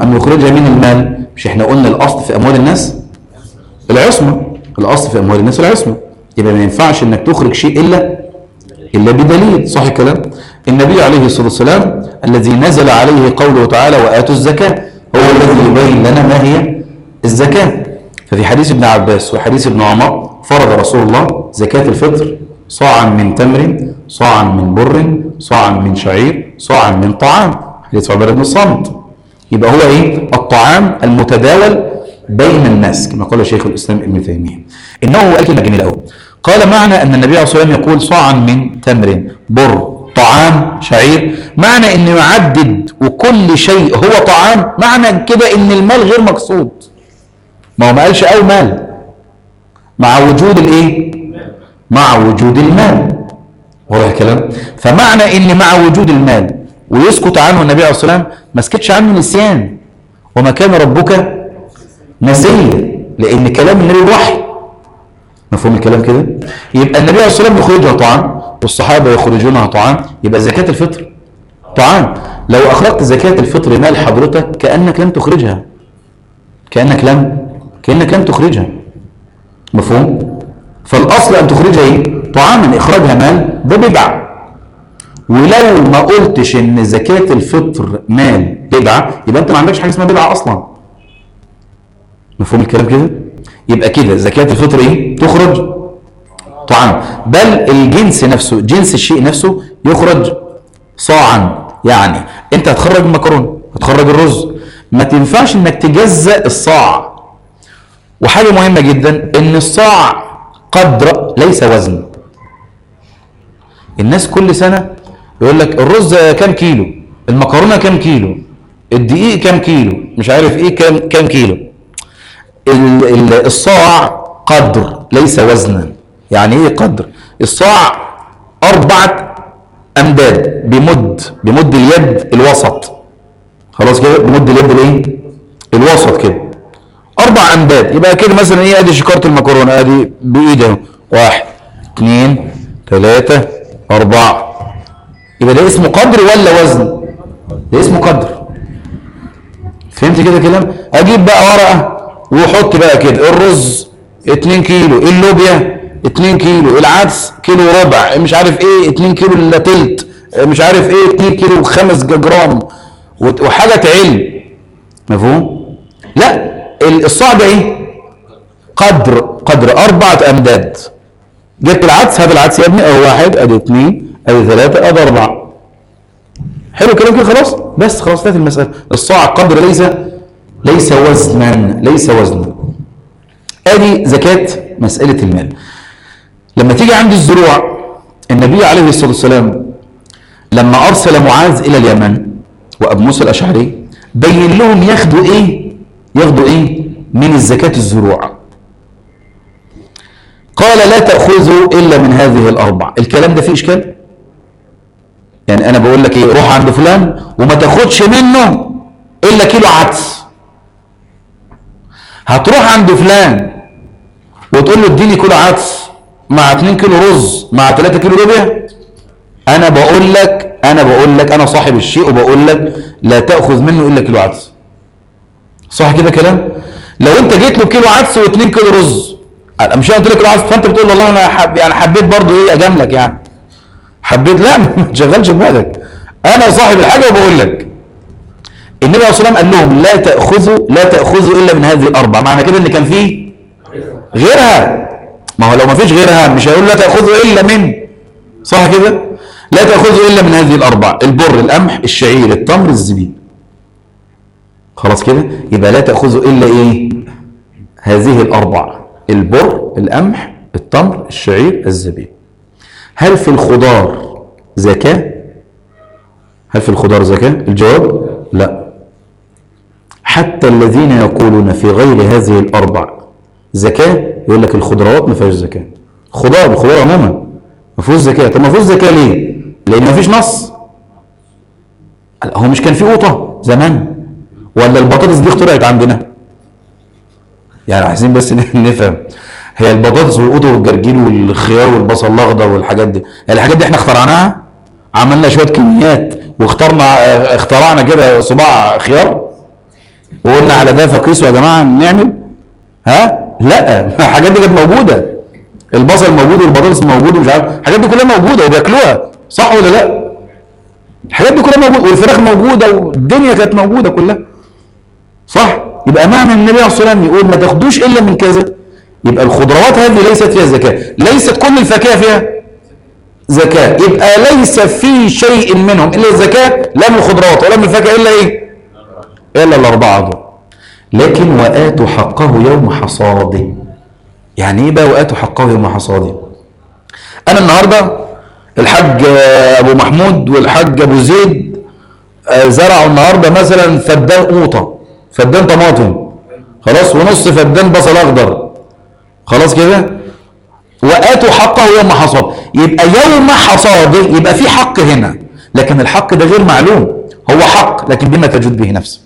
Speaker 1: أم يخرجها من المال مش احنا قلنا الأصل في أموال الناس العصمة الأصل في أموال الناس العصمة يبقى ما ينفعش انك تخرج شيء إلا إلا بدليل صح الكلام النبي عليه الصلاة والسلام الذي نزل عليه قوله تعالى وآتوا الزكاة هو الذي يبين لنا ما هي الزكاة ففي حديث ابن عباس وحديث ابن عمر فرض رسول الله زكاة الفطر صاعا من تمر صاعا من بر صاعا من شعير صاعا من طعام حديث عبادة بن الصامت يبقى هو ايه الطعام المتداول بين الناس كما قال شيخ الاسلام ابن تيميه انه قال كلمه جميله قوي قال معنى ان النبي عليه الصلاه والسلام يقول صاعا من تمر بر طعام شعير معنى انه يعدد وكل شيء هو طعام معنى كده ان المال غير مقصود ما هو ما قالش او مال مع وجود الايه مع وجود المال واضح الكلام فمعنى ان مع وجود المال ويسكت عنه النبي عليه الصلاه والسلام ما سكتش عنه نسيان وما كان ربك نسيا لان كلام النبي وحي مفهوم الكلام كده يبقى النبي عليه الصلاه والسلام يخرجها طعام والصحابه يخرجونها طعام يبقى زكاه الفطر طعام لو اخرجت زكاه الفطر مال حضرتك كانك لم تخرجها كانك لم كانك لم تخرجها مفهوم فالاصل ان تخرجها ايه طعاما اخراجها مال ده بدعه ولو ما قلتش ان زكاه الفطر مال بدعه يبقى انت ما عندكش حاجه اسمها بدعه اصلا مفهوم الكلام كده يبقى كده زكاه الفطر ايه تخرج طعام بل الجنس نفسه جنس الشيء نفسه يخرج صاعا يعني انت هتخرج المكرونه هتخرج الرز ما تنفعش انك تجزأ الصاع وحاجه مهمه جدا ان الصاع قدر ليس وزن الناس كل سنه يقول لك الرز كام كيلو المكرونه كام كيلو الدقيق كام كيلو مش عارف ايه كام كام كيلو ال- ال- الصاع قدر ليس وزنا يعني ايه قدر الصاع اربعه امداد بمد بمد اليد الوسط خلاص كده بمد اليد الايه الوسط كده اربع امداد يبقى كده مثلا ايه ادي شكاره المكرونه ادي بايدي اهو واحد اثنين ثلاثه اربعه يبقى ده اسمه قدر ولا وزن ده اسمه قدر فهمت كده كلام اجيب بقى ورقه وحط بقى كده الرز 2 كيلو اللوبيا 2 كيلو العدس كيلو ربع مش عارف ايه 2 كيلو الا تلت مش عارف ايه 2 كيلو وخمس جرام وت- وحاجه تعل مفهوم لا ال- الصاع ده ايه قدر قدر اربعه امداد جبت العدس هذا العدس يا ابني اه واحد ادي اثنين ادي ثلاثه ادي اربعه حلو الكلام كده خلاص بس خلاص انتهت المساله الصاع قدر ليس ليس وزنا ليس وزنا ادي زكاه مساله المال لما تيجي عند الزروع النبي عليه الصلاه والسلام لما ارسل معاذ الى اليمن وابو موسى الاشعري بين لهم ياخدوا ايه ياخدوا ايه من الزكاه الزروع قال لا تاخذوا الا من هذه الاربع الكلام ده فيه اشكال يعني انا بقول لك ايه روح عند فلان وما تاخدش منه الا كيلو عدس هتروح عند فلان وتقول له اديني كيلو عدس مع 2 كيلو رز مع 3 كيلو لوبيا انا بقول لك انا بقول لك انا صاحب الشيء وبقول لك لا تاخذ منه الا كيلو عدس صح كده كلام لو انت جيت له كيلو عدس و2 كيلو رز أنا مش أنا قلت لك كيلو عدس فانت بتقول والله انا حب يعني حبيت برضه ايه اجاملك يعني حبيت لا ما تشغلش دماغك انا صاحب الحاجه وبقول لك النبي عليه الصلاه والسلام قال لهم لا تاخذوا لا تاخذوا الا من هذه الاربع معنى كده ان كان فيه غيرها ما هو لو ما فيش غيرها مش هيقول لا تاخذوا الا من صح كده لا تاخذوا الا من هذه الاربع البر القمح الشعير التمر الزبيب خلاص كده يبقى لا تاخذوا الا ايه هذه الاربع البر القمح التمر الشعير الزبيب هل في الخضار زكاه هل في الخضار زكاه الجواب لا حتى الذين يقولون في غير هذه الاربع زكاه يقول لك الخضروات ما فيهاش زكاه خضار الخضار عموما ما فيهوش زكاه طب ما فيهوش زكاه ليه لان ما فيش نص هو مش كان في قوطه زمان ولا البطاطس دي اخترعت عندنا يعني عايزين بس نفهم هي البطاطس والقوطه والجرجير والخيار والبصل الاخضر والحاجات دي الحاجات دي احنا اخترعناها عملنا شويه كميات واخترنا اه، اخترعنا كده صباع خيار وقلنا على ده فقيسوا يا جماعه نعمل ها لا الحاجات دي كانت موجوده البصل موجود والبطاطس موجود ومش عارف الحاجات دي كلها موجوده وبياكلوها صح ولا لا الحاجات دي كلها موجوده والفراخ موجوده والدنيا كانت موجوده كلها صح يبقى معنى النبي عليه الصلاه والسلام يقول ما تاخدوش الا من كذا يبقى الخضروات هذه ليست فيها زكاه ليست كل الفاكهه فيها زكاه يبقى ليس في شيء منهم الا الزكاه لا من الخضروات ولا من الفاكهه الا ايه الا الاربعه دول لكن واتوا حقه يوم حصاده يعني ايه بقى واتوا حقه يوم حصاده انا النهارده الحاج ابو محمود والحاج ابو زيد آه، زرعوا النهارده مثلا فدان قوطه فدان طماطم خلاص ونص فدان بصل اخضر خلاص كده واتوا حقه يوم حصاد يبقى يوم حصاده يبقى في حق هنا لكن الحق ده غير معلوم هو حق لكن بما تجود به نفسك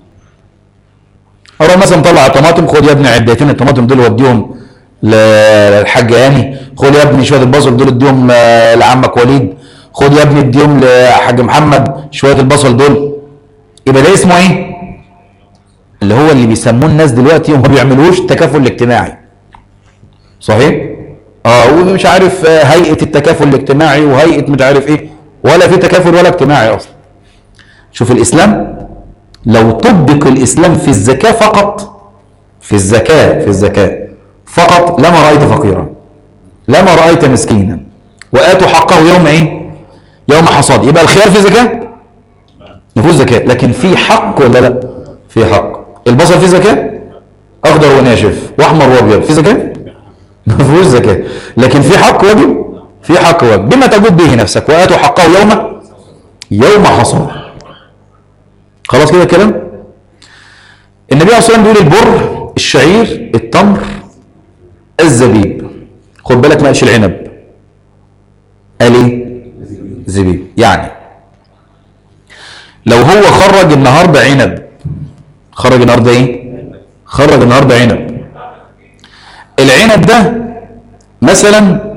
Speaker 1: اروح مثلا مطلع الطماطم خد يا ابني عدتين الطماطم دول وديهم للحاج هاني خد يا ابني شويه البصل دول اديهم آه، لعمك وليد خد يا ابني اديهم لحاج محمد شويه البصل دول يبقى ده اسمه ايه اللي هو اللي بيسموه الناس دلوقتي وما بيعملوش التكافل الاجتماعي صحيح اه ومش عارف آه، هيئه التكافل الاجتماعي وهيئه مش عارف ايه ولا في تكافل ولا اجتماعي اصلا شوف الاسلام لو طبق الاسلام في الزكاه فقط في الزكاه في الزكاه فقط لما رايت فقيرا لما رايت مسكينا واتوا حقه يوم ايه يوم حصاد يبقى الخيار في زكاه ما فيهوش زكاه لكن في حق ولا لا في حق البصل فيه زكاه اخضر وناشف واحمر وابيض في زكاه ما فيهوش زكاه لكن في حق واجب في حق واجب بما تجود به نفسك واتوا حقه يوم يوم حصاد خلاص كده الكلام النبي عليه الصلاه والسلام بيقول البر الشعير التمر الزبيب خد بالك ما قالش العنب قال ايه زبيب يعني لو هو خرج النهارده عنب خرج النهارده ايه خرج النهارده عنب العنب ده مثلا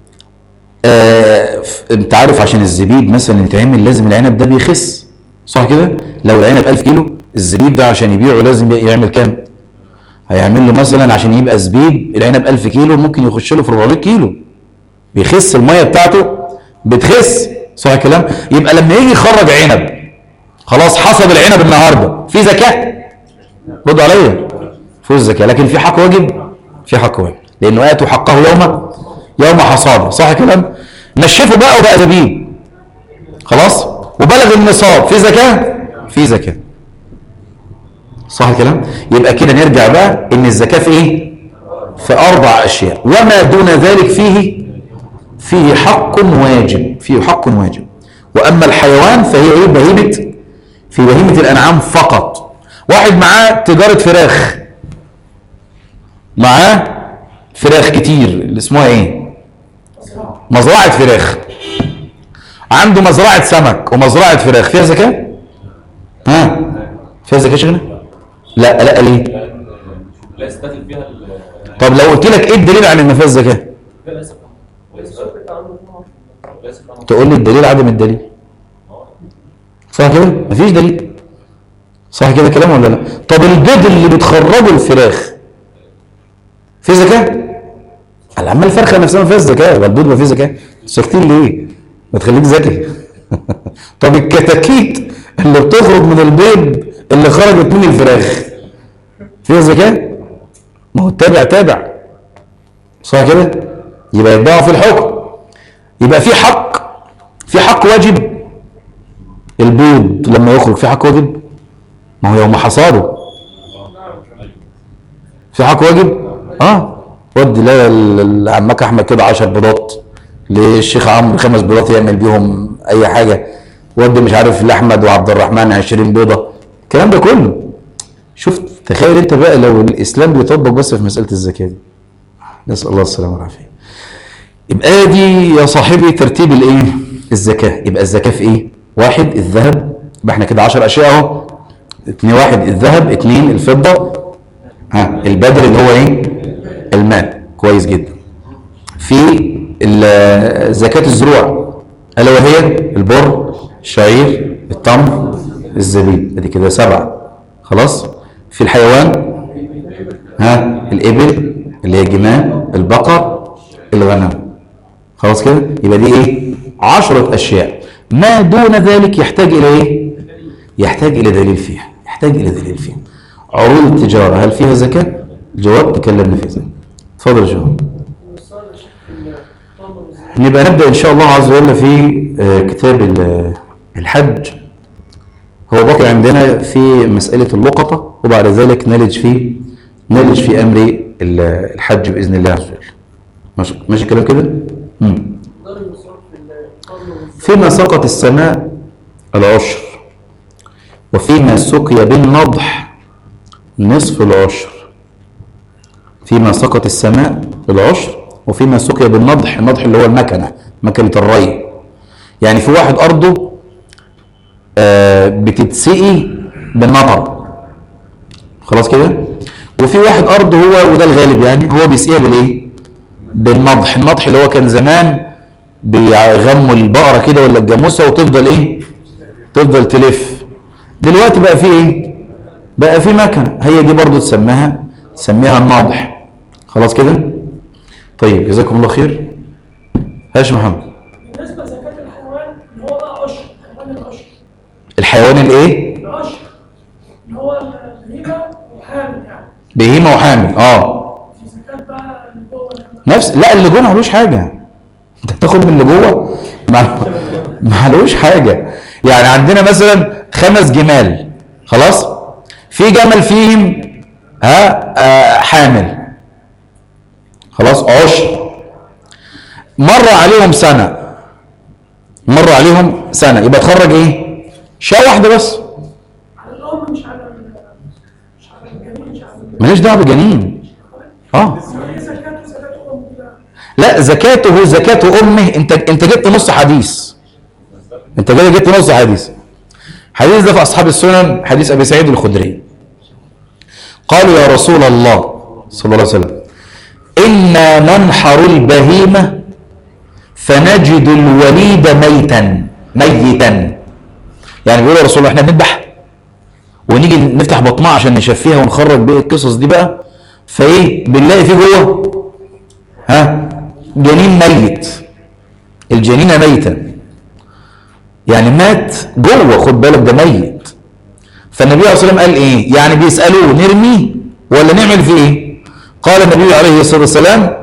Speaker 1: آه ف- انت عارف عشان الزبيب مثلا يتعمل لازم العنب ده بيخس صح كده لو العنب 1000 كيلو الزبيب ده عشان يبيعه لازم يعمل كام هيعمل له مثلا عشان يبقى زبيب العنب 1000 كيلو ممكن يخش له في 400 كيلو بيخس الميه بتاعته بتخس صح الكلام يبقى لما يجي يخرج عنب خلاص حصد العنب النهارده في زكاه ردوا عليا فوز زكاه لكن في حق واجب في حق واجب لانه اتوا حقه يوم يوم حصاده صح الكلام نشفه بقى وبقى زبيب خلاص وبلغ النصاب في زكاه في زكاه صح الكلام يبقى كده نرجع بقى ان الزكاه في ايه في اربع اشياء وما دون ذلك فيه فيه حق واجب فيه حق واجب واما الحيوان فهي ايه بهيمه في بهيمه الانعام فقط واحد معاه تجاره فراخ معاه فراخ كتير اللي اسمها ايه مزرعه فراخ عنده مزرعه سمك ومزرعه فراخ فيها زكاه ها فيها زكاه شغله لا لا ليه
Speaker 2: لا يستدخل فيها ال-
Speaker 1: طب لو قلت لك ايه الدليل على ان فيها الزكاه
Speaker 2: لا لا يستدخل. لا يستدخل.
Speaker 1: تقول لي الدليل عدم الدليل صح كده مفيش دليل صح كده كلام ولا لا طب البيض اللي بتخرجه الفراخ في زكاه على عمال الفرخه نفسها ما فيهاش زكاه يبقى البيض ما فيه زكاه ساكتين ليه ما تخليك ذكي طب الكتاكيت اللي بتخرج من البيض اللي خرجت من الفراخ فيها زكاه ما هو تابع تابع صح كده يبقى يتباعوا في الحكم يبقى في حق في حق واجب البيض لما يخرج في حق واجب ما هو يوم حصاده في حق واجب اه ودي لا ل- لعمك احمد كده 10 بيضات للشيخ عمرو خمس بيضات يعمل بيهم اي حاجه ودي مش عارف لاحمد وعبد الرحمن 20 بيضه الكلام ده كله شوف تخيل انت بقى لو الاسلام بيطبق بس في مساله الزكاه دي نسال الله السلامه والعافيه يبقى دي يا صاحبي ترتيب الايه الزكاه يبقى الزكاه في ايه واحد الذهب يبقى احنا كده 10 اشياء اهو اتنين واحد الذهب اتنين الفضه ها البدر اللي هو ايه المال كويس جدا في ال- زكاه الزروع الا وهي البر الشعير التمر الزبيب ادي كده سبعه خلاص في الحيوان ها الإبل اللي هي الجمال البقر الغنم خلاص كده يبقى دي ايه عشرة أشياء ما دون ذلك يحتاج إلى ايه يحتاج إلى دليل فيها يحتاج إلى دليل فيها عروض التجارة هل فيها زكاة الجواب تكلمنا في ذلك اتفضل يا جواب نبقى نبدأ إن شاء الله عز وجل في آه، كتاب ال- الحج هو باقي عندنا في مسألة اللقطة وبعد ذلك نلج في نلج في أمر ال- الحج بإذن الله عز وجل ماشي ماشي الكلام كده؟ مم. فيما سقط السماء العشر وفيما سقي بالنضح نصف العشر فيما سقط السماء العشر وفيما سقي بالنضح النضح اللي هو المكنة مكنة الري يعني في واحد أرضه آه، بتتسقي بالمطر خلاص كده وفي واحد أرضه هو وده الغالب يعني هو بيسقيها بالإيه بالنضح النضح اللي هو كان زمان بيغموا البقرة كده ولا الجاموسة وتفضل إيه تفضل تلف دلوقتي بقى في إيه بقى في مكنة هي دي برضو تسميها تسميها الناضح خلاص كده طيب جزاكم الله خير هاش محمد
Speaker 3: بالنسبه لزكاه الحيوان اللي هو بقى عشر حيوان العشر
Speaker 1: الحيوان الايه
Speaker 3: العشر اللي هو البهيمه وحامل يعني
Speaker 1: بهيمه وحامل اه
Speaker 3: في زكاه بقى اللي جوه
Speaker 1: نفس لا اللي جوه معلوش حاجه انت بتاخد من اللي جوه مع- معلوش حاجه يعني عندنا مثلا خمس جمال خلاص في جمل فيهم ها آه حامل خلاص عشر مر عليهم سنه مر عليهم سنه يبقى تخرج ايه شاة واحده بس
Speaker 3: على الام مش على ال- مش على الجنين مش على ال-
Speaker 1: ماليش دعوه بجنين اه
Speaker 3: هي زكاته زكاه ام كده
Speaker 1: لا زكاته زكاة أمه أنت أنت جبت نص حديث أنت كده جبت نص حديث حديث ده في أصحاب السنن حديث أبي سعيد الخدري قالوا يا رسول الله صلى الله عليه وسلم إنا ننحر البهيمة فنجد الوليد ميتا ميتا يعني بيقول يا رسول الله احنا بنذبح ونيجي نفتح بطنها عشان نشفيها ونخرج بيه القصص دي بقى فايه بنلاقي فيه جوه ها جنين ميت الجنين ميتا يعني مات جوه خد بالك ده ميت فالنبي عليه الصلاه والسلام قال ايه يعني بيسالوه نرميه ولا نعمل فيه ايه قال النبي عليه الصلاه والسلام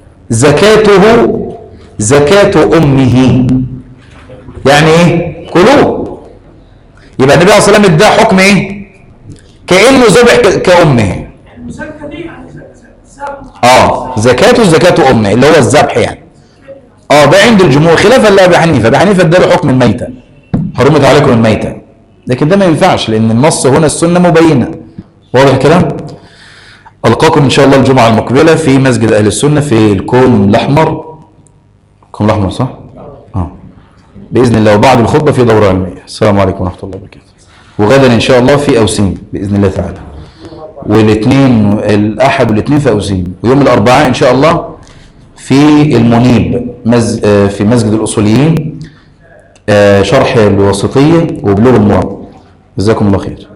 Speaker 1: زكاته زكاة أمه يعني ايه كلوه يبقى النبي عليه الصلاه والسلام اداه حكم ايه كانه ذبح ك- كامه
Speaker 3: المزكاه دي يعني ز- ز- زكاه
Speaker 1: اه زكاته زكاة أمه اللي هو الذبح يعني اه ده عند الجمهور خلافا لأبي حنيفة أبي حنيفة اداله حكم الميتة حرمت عليكم الميتة لكن ده ما ينفعش لأن النص هنا السنة مبينة واضح الكلام؟ ألقاكم إن شاء الله الجمعة المقبلة في مسجد أهل السنة في الكون الأحمر الكون الأحمر صح؟ اه بإذن الله وبعد الخطبة في دورة علمية السلام عليكم ورحمة الله وبركاته وغدا إن شاء الله في أوسين بإذن الله تعالى والاثنين الاحد والاثنين في اوزين ويوم الاربعاء ان شاء الله في المنيب مز... آه، في مسجد الاصوليين آه، شرح الوسطيه وبلوغ المراد جزاكم الله خير